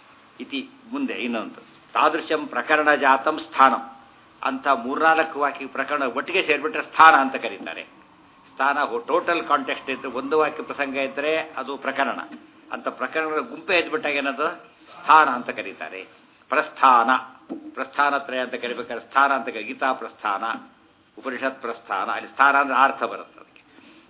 ಇತಿ ಮುಂದೆ ಇನ್ನೊಂದು ತಾದೃಶಂ ಪ್ರಕರಣ ಜಾತಂ ಸ್ಥಾನಂ ಅಂತ ಮೂರ್ನಾಲ್ಕು ವಾಕ್ಯ ಪ್ರಕರಣ ಒಟ್ಟಿಗೆ ಸೇರಿಬಿಟ್ರೆ ಸ್ಥಾನ ಅಂತ ಕರೀತಾರೆ ಸ್ಥಾನ ಟೋಟಲ್ ಕಾಂಟೆಕ್ಸ್ಟ್ ಇದ್ರೆ ಒಂದು ವಾಕ್ಯ ಪ್ರಸಂಗ ಇದ್ದರೆ ಅದು ಪ್ರಕರಣ ಅಂತ ಪ್ರಕರಣಗಳ ಗುಂಪೆ ಎದ್ಬಿಟ್ಟಾಗ ಏನದು ಸ್ಥಾನ ಅಂತ ಕರೀತಾರೆ ಪ್ರಸ್ಥಾನ ಪ್ರಸ್ಥಾನತ್ರಯ ಅಂತ ಕರಿಬೇಕಾದ್ರೆ ಸ್ಥಾನ ಅಂತ ಕರಿ ಗೀತಾ ಪ್ರಸ್ಥಾನ ಉಪನಿಷತ್ ಪ್ರಸ್ಥಾನ ಅಲ್ಲಿ ಸ್ಥಾನ ಅಂದ್ರೆ ಅರ್ಥ ಬರುತ್ತೆ ಅದಕ್ಕೆ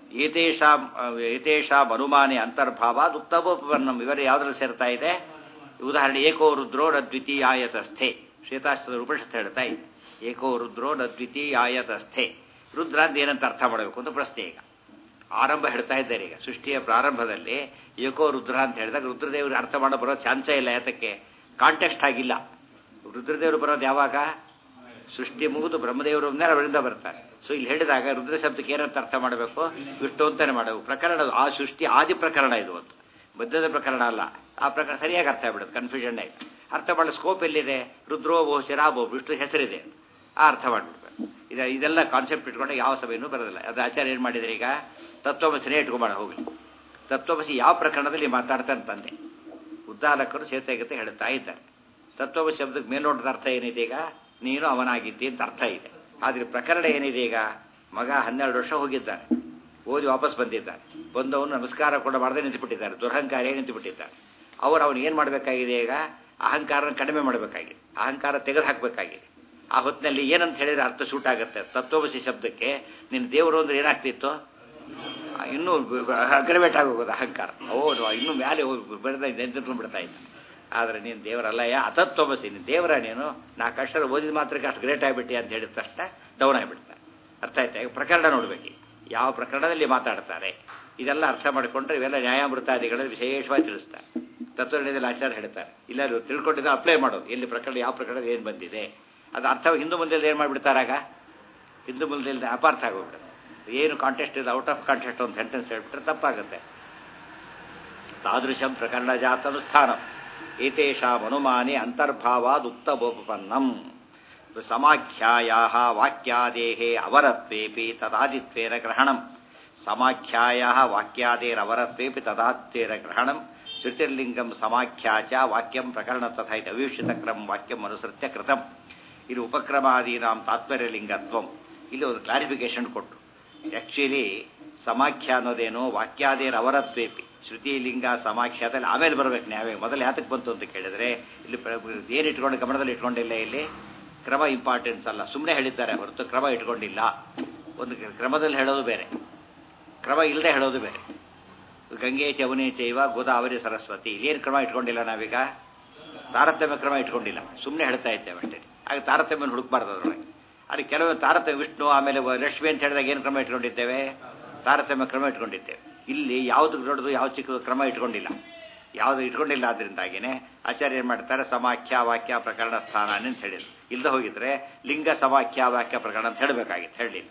ಏತೇಷಾಂ ಏತೇಷಾಂ ಅನುಮಾನಿ ಅಂತರ್ಭಾವ ಉತ್ತಮೋಪನ್ನಂ ಇವರು ಯಾವ್ದ್ರಲ್ಲಿ ಸೇರ್ತಾ ಇದೆ ಉದಾಹರಣೆ ಏಕೋ ರುದ್ರೋ ನ ದ್ವಿತೀಯಾಯತಸ್ಥೆ ಶ್ವೇತಾಸ್ತದ ಉಪನಿಷತ್ ಹೇಳ್ತಾ ಇದೆ ಏಕೋ ರುದ್ರೋ ನ ದ್ವಿತೀಯಾಯತಸ್ಥೆ ರುದ್ರ ಅಂತ ಏನಂತ ಅರ್ಥ ಮಾಡಬೇಕು ಅಂತ ಪ್ರಶ್ನೆ ಈಗ ಆರಂಭ ಹೇಳ್ತಾ ಇದ್ದಾರೆ ಈಗ ಸೃಷ್ಟಿಯ ಪ್ರಾರಂಭದಲ್ಲಿ ಏಕೋ ರುದ್ರ ಅಂತ ಹೇಳಿದಾಗ ರುದ್ರದೇವರು ಅರ್ಥ ಮಾಡೋ ಬರೋ ಚಾನ್ಸೇ ಇಲ್ಲ ಯಾತಕ್ಕೆ ಕಾಂಟೆಕ್ಸ್ಟ್ ಆಗಿಲ್ಲ ರುದ್ರದೇವರು ಬರೋದು ಯಾವಾಗ ಸೃಷ್ಟಿ ಮುಗಿದು ಬ್ರಹ್ಮದೇವರು ಮೇಲೆ ಅವರಿಂದ ಬರ್ತಾರೆ ಸೊ ಇಲ್ಲಿ ಹೇಳಿದಾಗ ರುದ್ರ ಶಬ್ದಕ್ಕೆ ಏನಂತ ಅರ್ಥ ಮಾಡಬೇಕು ವಿಷ್ಣು ಅಂತಾನೆ ಮಾಡಬೇಕು ಪ್ರಕರಣ ಆ ಸೃಷ್ಟಿ ಆದಿ ಪ್ರಕರಣ ಇದು ಅಂತ ಮಧ್ಯದ ಪ್ರಕರಣ ಅಲ್ಲ ಆ ಪ್ರಕರಣ ಸರಿಯಾಗಿ ಅರ್ಥ ಆಗ್ಬಿಡುತ್ತೆ ಕನ್ಫ್ಯೂಷನ್ ಆಯ್ತು ಅರ್ಥ ಮಾಡೋ ಸ್ಕೋಪ್ ಎಲ್ಲಿದೆ ರುದ್ರೋ ಬಹು ಶಿರಾಬೋ ವಿಷ್ಣು ಹೆಸರಿದೆ ಆ ಅರ್ಥ ಮಾಡಿಬಿಡ್ಬೇಕು ಇದು ಇದೆಲ್ಲ ಕಾನ್ಸೆಪ್ಟ್ ಇಟ್ಕೊಂಡು ಯಾವ ಸಭೆಯೂ ಬರೋದಿಲ್ಲ ಅದು ಆಚಾರ್ಯ ಏನು ಮಾಡಿದ್ರೆ ಈಗ ತತ್ವಮಸಿನೇ ಇಟ್ಕೊಂಬೇಡ ಹೋಗಲಿ ತತ್ವಮಸಿ ಯಾವ ಪ್ರಕರಣದಲ್ಲಿ ಮಾತಾಡ್ತಾನೆ ತಂದೆ ಉದ್ದಾಲಕರು ಚೇತಗತೆ ಹೇಳ್ತಾ ಇದ್ದಾರೆ ತತ್ವಮ ಶಬ್ದಕ್ಕೆ ಮೇಲ್ನೋಟದ ಅರ್ಥ ಏನಿದೆ ಈಗ ನೀನು ಅವನಾಗಿದ್ದಿ ಅಂತ ಅರ್ಥ ಇದೆ ಆದರೆ ಪ್ರಕರಣ ಏನಿದೆ ಈಗ ಮಗ ಹನ್ನೆರಡು ವರ್ಷ ಹೋಗಿದ್ದಾನೆ ಓದಿ ವಾಪಸ್ ಬಂದಿದ್ದಾನೆ ಬಂದವನು ನಮಸ್ಕಾರ ಕೂಡ ಮಾಡದೆ ನಿಂತುಬಿಟ್ಟಿದ್ದಾರೆ ದುರಹಂಕಾರಿಯೇ ನಿಂತುಬಿಟ್ಟಿದ್ದಾರೆ ಅವರು ಅವನು ಏನು ಮಾಡಬೇಕಾಗಿದೆ ಈಗ ಅಹಂಕಾರನ ಕಡಿಮೆ ಮಾಡಬೇಕಾಗಿದೆ ಅಹಂಕಾರ ತೆಗೆದು ಹಾಕಬೇಕಾಗಿದೆ ಆ ಹೊತ್ತಿನಲ್ಲಿ ಏನಂತ ಹೇಳಿದ್ರೆ ಅರ್ಥ ಸೂಟ್ ಆಗುತ್ತೆ ತತ್ವಮಸಿ ಶಬ್ದಕ್ಕೆ ನಿನ್ನ ದೇವರು ಅಂದ್ರೆ ಏನಾಗ್ತಿತ್ತು ಆ, ಇನ್ನೂ ಅಗ್ರವೇಟ್ ಆಗೋಗೋದು ಅಹಂಕಾರ ಹೌದು ಇನ್ನೂ ಮೇಲೆ ಹೋಗಿ ಬೆಳೆದ ನಿಂತ್ಕೊಂಡು ಬಿಡ್ತಾ ಇದ್ದ ಆದರೆ ನೀನು ದೇವರಲ್ಲಯ್ಯ ಅತತ್ವಮಸಿ ನೀನು ದೇವರ ನೀನು ನಾಲ್ಕು ಅಕ್ಷರ ಓದಿದ ಮಾತ್ರಕ್ಕೆ ಅಷ್ಟು ಗ್ರೇಟ್ ಆಗಿಬಿಟ್ಟಿ ಅಂತ ಹೇಳಿದ ತಕ್ಷಣ ಡೌನ್ ಆಗಿಬಿಡ್ತಾರೆ ಅರ್ಥ ಆಯ್ತಾ ಈಗ ಪ್ರಕರಣ ನೋಡಬೇಕು ಯಾವ ಪ್ರಕರಣದಲ್ಲಿ ಮಾತಾಡ್ತಾರೆ ಇದೆಲ್ಲ ಅರ್ಥ ಮಾಡಿಕೊಂಡ್ರೆ ಇವೆಲ್ಲ ನ್ಯಾಯಾಮೃತಾದಿಗಳಲ್ಲಿ ವಿಶೇಷವಾಗಿ ತಿಳಿಸ್ತಾರೆ ತತ್ವನಿರ್ಣಯದಲ್ಲಿ ಆಚಾರ್ಯ ಹೇಳ್ತಾರೆ ಇಲ್ಲ ತಿಳ್ಕೊಂಡಿದ್ದ ಅಪ್ಲೈ ಮಾಡೋದು ಎಲ್ಲಿ ಪ್ರಕರಣ ಯಾವ ಪ್ರಕರಣದಲ್ಲಿ ಏನು ಬಂದಿದೆ ಅದು ಅರ್ಥ ಹಿಂದೂ ಮುಂದೆ ಏನು ಮಾಡಿಬಿಡ್ತಾರಾಗ ಹಿಂದೂ ಮುಂದೆ ಅಪಾರ್ಥ ಆಗೋಗ್ಬಿಡುತ್ತೆ ಏನು ಕಾಂಟೆಸ್ಟ್ ಇದೆ ಔಟ್ ಆಫ್ ಕಾಂಟೆಸ್ಟ್ ಒಂದು ಸೆಂಟೆನ್ಸ್ ಹೇಳ್ಬಿಟ್ರೆ ತಪ್ಪಾಗುತ್ತೆ ತಾದೃಶಂ ಪ್ರಕರಣ ಜಾತನು ಸ್ಥಾನಂ ಏತೇಷಾಂ ಅನುಮಾನಿ ಅಂತರ್ಭಾವಾದ್ ಉಕ್ತಬೋಪನ್ನಂ ಸಮಾಖ್ಯಾಯಾ ವಾಕ್ಯಾದೇಹೇ ಅವರತ್ವೇಪಿ ತದಾದಿತ್ವೇನ ಗ್ರಹಣಂ ಸಮಾಖ್ಯಾಯಾ ವಾಕ್ಯಾದೇರವರತ್ವೇಪಿ ತದಾತ್ವೇನ ಗ್ರಹಣಂ ಶ್ರುತಿರ್ಲಿಂಗಂ ಸಮಾಖ್ಯಾ ಚ ವಾಕ್ಯಂ ಪ್ರಕರಣ ತಥಾ ಇದು ಅವಿವಕ್ಷಿತಕ್ರಮ ವಾಕ್ಯಂ ಅನುಸೃತ್ಯ ಕೃತಂ ಇದು ಉಪಕ್ರಮಾದೀನಾಂ ತಾತ್ಪರ್ಯಲಿಂಗತ್ವಂ ಇಲ್ಲಿ ಒಂದು ಕ್ಲಾರಿಫಿಕೇಶನ್ ಕೊಟ್ಟು ಆ್ಯಕ್ಚುಲಿ ಸಮಾಖ್ಯ ಅನ್ನೋದೇನು ವಾಕ್ಯಾದೇರ ಅವರತ್ವೇಪಿ ಶ್ರುತಿ ಲಿಂಗ ಸಮಾಖ್ಯಾದಲ್ಲಿ ಆಮೇಲೆ ಬರ್ಬೇಕು ನಾವೇ ಮೊದಲು ಯಾತಕ್ಕೆ ಬಂತು ಅಂತ ಕೇಳಿದ್ರೆ ಇಲ್ಲಿ ಏನು ಇಟ್ಕೊಂಡು ಗಮನದಲ್ಲಿ ಇಟ್ಕೊಂಡಿಲ್ಲ ಇಲ್ಲಿ ಕ್ರಮ ಇಂಪಾರ್ಟೆನ್ಸ್ ಅಲ್ಲ ಸುಮ್ಮನೆ ಹೇಳಿದ್ದಾರೆ ಹೊರತು ಕ್ರಮ ಇಟ್ಕೊಂಡಿಲ್ಲ ಒಂದು ಕ್ರಮದಲ್ಲಿ ಹೇಳೋದು ಬೇರೆ ಕ್ರಮ ಇಲ್ಲದೆ ಹೇಳೋದು ಬೇರೆ ಗಂಗೆ ಚವನೆ ಚೈವ ಗೋದಾವರಿ ಸರಸ್ವತಿ ಇಲ್ಲೇನು ಕ್ರಮ ಇಟ್ಕೊಂಡಿಲ್ಲ ನಾವೀಗ ತಾರತಮ್ಯ ಕ್ರಮ ಇಟ್ಕೊಂಡಿಲ್ಲ ಸುಮ್ಮನೆ ಹೇಳ್ತಾ ಇದ್ದೇವೆ ಅಷ್ಟೇ ಆಗ ತಾರತಮ್ಯ ಹುಡುಕ್ಬಾರ್ದು ಅದರೊಳಗೆ ಅಲ್ಲಿ ಕೆಲವು ತಾರತಮ್ಯ ವಿಷ್ಣು ಆಮೇಲೆ ಲಕ್ಷ್ಮಿ ಅಂತ ಹೇಳಿದಾಗ ಏನು ಕ್ರಮ ಇಟ್ಕೊಂಡಿದ್ದೇವೆ ತಾರತಮ್ಯ ಕ್ರಮ ಇಟ್ಕೊಂಡಿದ್ದೇವೆ ಇಲ್ಲಿ ಯಾವುದು ದೊಡ್ಡದು ಯಾವ ಚಿಕ್ಕದು ಕ್ರಮ ಇಟ್ಕೊಂಡಿಲ್ಲ ಯಾವುದು ಇಟ್ಕೊಂಡಿಲ್ಲ ಆದ್ರಿಂದಾಗಿನೇ ಆಚಾರ್ಯ ಏನು ಮಾಡ್ತಾರೆ ಸಮಾಖ್ಯ ವಾಕ್ಯ ಪ್ರಕರಣ ಸ್ಥಾನ ಅಂತ ಹೇಳಿದ್ರು ಇಲ್ಲದೆ ಹೋಗಿದ್ರೆ ಲಿಂಗ ಸಮಾಖ್ಯ ವಾಕ್ಯ ಪ್ರಕರಣ ಅಂತ ಹೇಳಬೇಕಾಗಿತ್ತು ಹೇಳಲಿಲ್ಲ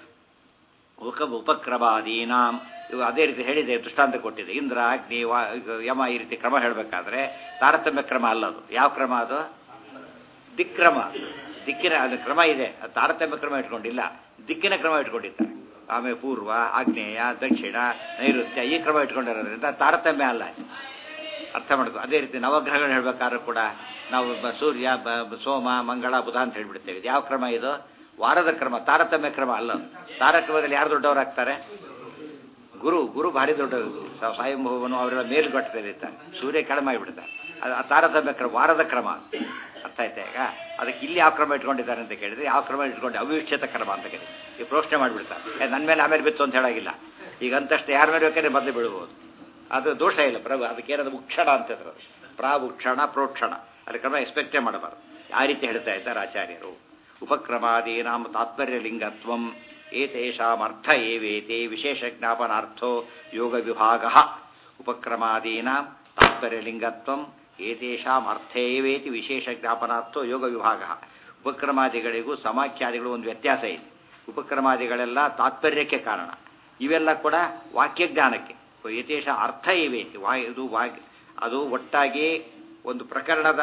ಉಪ ಉಪಕ್ರಮಾದೀನಾಂ ಇವು ಅದೇ ರೀತಿ ಹೇಳಿದೆ ದೃಷ್ಟಾಂತ ಕೊಟ್ಟಿದೆ ಇಂದ್ರ ಅಗ್ನಿ ವಾ ಯಮ ಈ ರೀತಿ ಕ್ರಮ ಹೇಳಬೇಕಾದ್ರೆ ತಾರತಮ್ಯ ಕ್ರಮ ಅಲ್ಲ ಅದು ಯಾವ ಕ್ರಮ ಅದು ದಿಕ್ರಮ ದಿಕ್ಕಿನ ಅದು ಕ್ರಮ ಇದೆ ಅದು ತಾರತಮ್ಯ ಕ್ರಮ ಇಟ್ಕೊಂಡಿಲ್ಲ ದಿಕ್ಕಿನ ಕ್ರಮ ಇಟ್ಕೊಂಡಿದ್ದಾರೆ ಆಮೇಲೆ ಪೂರ್ವ ಆಗ್ನೇಯ ದಕ್ಷಿಣ ನೈಋತ್ಯ ಈ ಕ್ರಮ ಇಟ್ಕೊಂಡಿರೋದ್ರಿಂದ ತಾರತಮ್ಯ ಅಲ್ಲ ಅರ್ಥ ಮಾಡ್ಕೊ ಅದೇ ರೀತಿ ನವಗ್ರಹಗಳು ಹೇಳ್ಬೇಕಾದ್ರೂ ಕೂಡ ನಾವು ಬ- ಸೂರ್ಯ ಬ- ಬ- ಸೋಮ ಮಂಗಳ ಬುಧ ಅಂತ ಹೇಳ್ಬಿಡ್ತೇವೆ ಇದು ಯಾವ ಕ್ರಮ ಇದು ವಾರದ ಕ್ರಮ ತಾರತಮ್ಯ ಕ್ರಮ ಅಲ್ಲ ಅದು. ತಾರಕ್ರಮದಲ್ಲಿ ಯಾರು ದೊಡ್ಡವರಾಗ್ತಾರೆ ಗುರು ಗುರು ಭಾರಿ ದೊಡ್ಡ ಸ್ವಯಂಭವನು ಅವರೆಲ್ಲ ಮೇಲ್ಗೊಟ್ಟದಲ್ಲಿ ಇರ್ತಾರೆ ಸೂರ್ಯ ಕಡಿಮೆ ಆಗಿಬಿಡ್ತಾರೆ ಅದು ಆ ತಾರತಮ್ಯ ಕ್ರಮ ವಾರದ ಕ್ರಮ ಅರ್ಥ ಆಯ್ತಾ ಈಗ ಅದಕ್ಕೆ ಇಲ್ಲಿ ಯಾವ ಕ್ರಮ ಇಟ್ಕೊಂಡಿದ್ದಾರೆ ಅಂತ ಕೇಳಿದ್ರೆ ಯಾವ ಕ್ರಮ ಇಟ್ಕೊಂಡು ಅವಿವಕ್ಷಿತ ಕ್ರಮ ಅಂತ ಕೇಳಿ ಈ ಪ್ರೋಷಣೆ ಮಾಡಿಬಿಡ್ತಾರೆ ಏ, ನನ್ನ ಮೇಲೆ ಆಮೇಲೆ ಬಿತ್ತು ಅಂತ ಹೇಳಾಗಿಲ್ಲ ಈಗ ಅಂತಷ್ಟು ಯಾರ ಮೇಲೆ ಬೇಕಾದ್ರೆ ಮೊದಲು ಬೀಳ್ಬೋದು ಅದು ದೋಷ ಇಲ್ಲ ಪ್ರಭು ಅದಕ್ಕೇನದು ಉಕ್ಷಣ ಅಂತಿದ್ರು ಪ್ರಾವುಕ್ಷಣ ಪ್ರೋಕ್ಷಣ ಅದ್ರ ಕ್ರಮ ಎಕ್ಸ್ಪೆಕ್ಟೇ ಮಾಡಬಾರ್ದು ಆ ರೀತಿ ಹೇಳ್ತಾ ಇದ್ದಾರೆ ಆಚಾರ್ಯರು ಉಪಕ್ರಮಾದೀನಾಂ ತಾತ್ಪರ್ಯಲಿಂಗತ್ವಂ ಏತೇಷಾಮರ್ಥ ಏವೇತೆ ವಿಶೇಷ ಜ್ಞಾಪನಾರ್ಥೋ ಯೋಗ ವಿಭಾಗ ಉಪಕ್ರಮಾದೀನಾಂ ತಾತ್ಪರ್ಯಲಿಂಗತ್ವಂ ಏತೇಷಾಂ ಅರ್ಥ ಏವೇತಿ ವಿಶೇಷ ಜ್ಞಾಪನಾರ್ಥೋ ಯೋಗ ವಿಭಾಗ ಉಪಕ್ರಮಾದಿಗಳಿಗೂ ಸಮಾಖ್ಯಾದಿಗಳು ಒಂದು ವ್ಯತ್ಯಾಸ ಇದೆ ಉಪಕ್ರಮಾದಿಗಳೆಲ್ಲ ತಾತ್ಪರ್ಯಕ್ಕೆ ಕಾರಣ ಇವೆಲ್ಲ ಕೂಡ ವಾಕ್ಯ ಜ್ಞಾನಕ್ಕೆ ಯಥೇಶ ಅರ್ಥ ಇವೇತಿ ವಾ ಇದು ವಾ ಅದು ಒಟ್ಟಾಗಿ ಒಂದು ಪ್ರಕರಣದ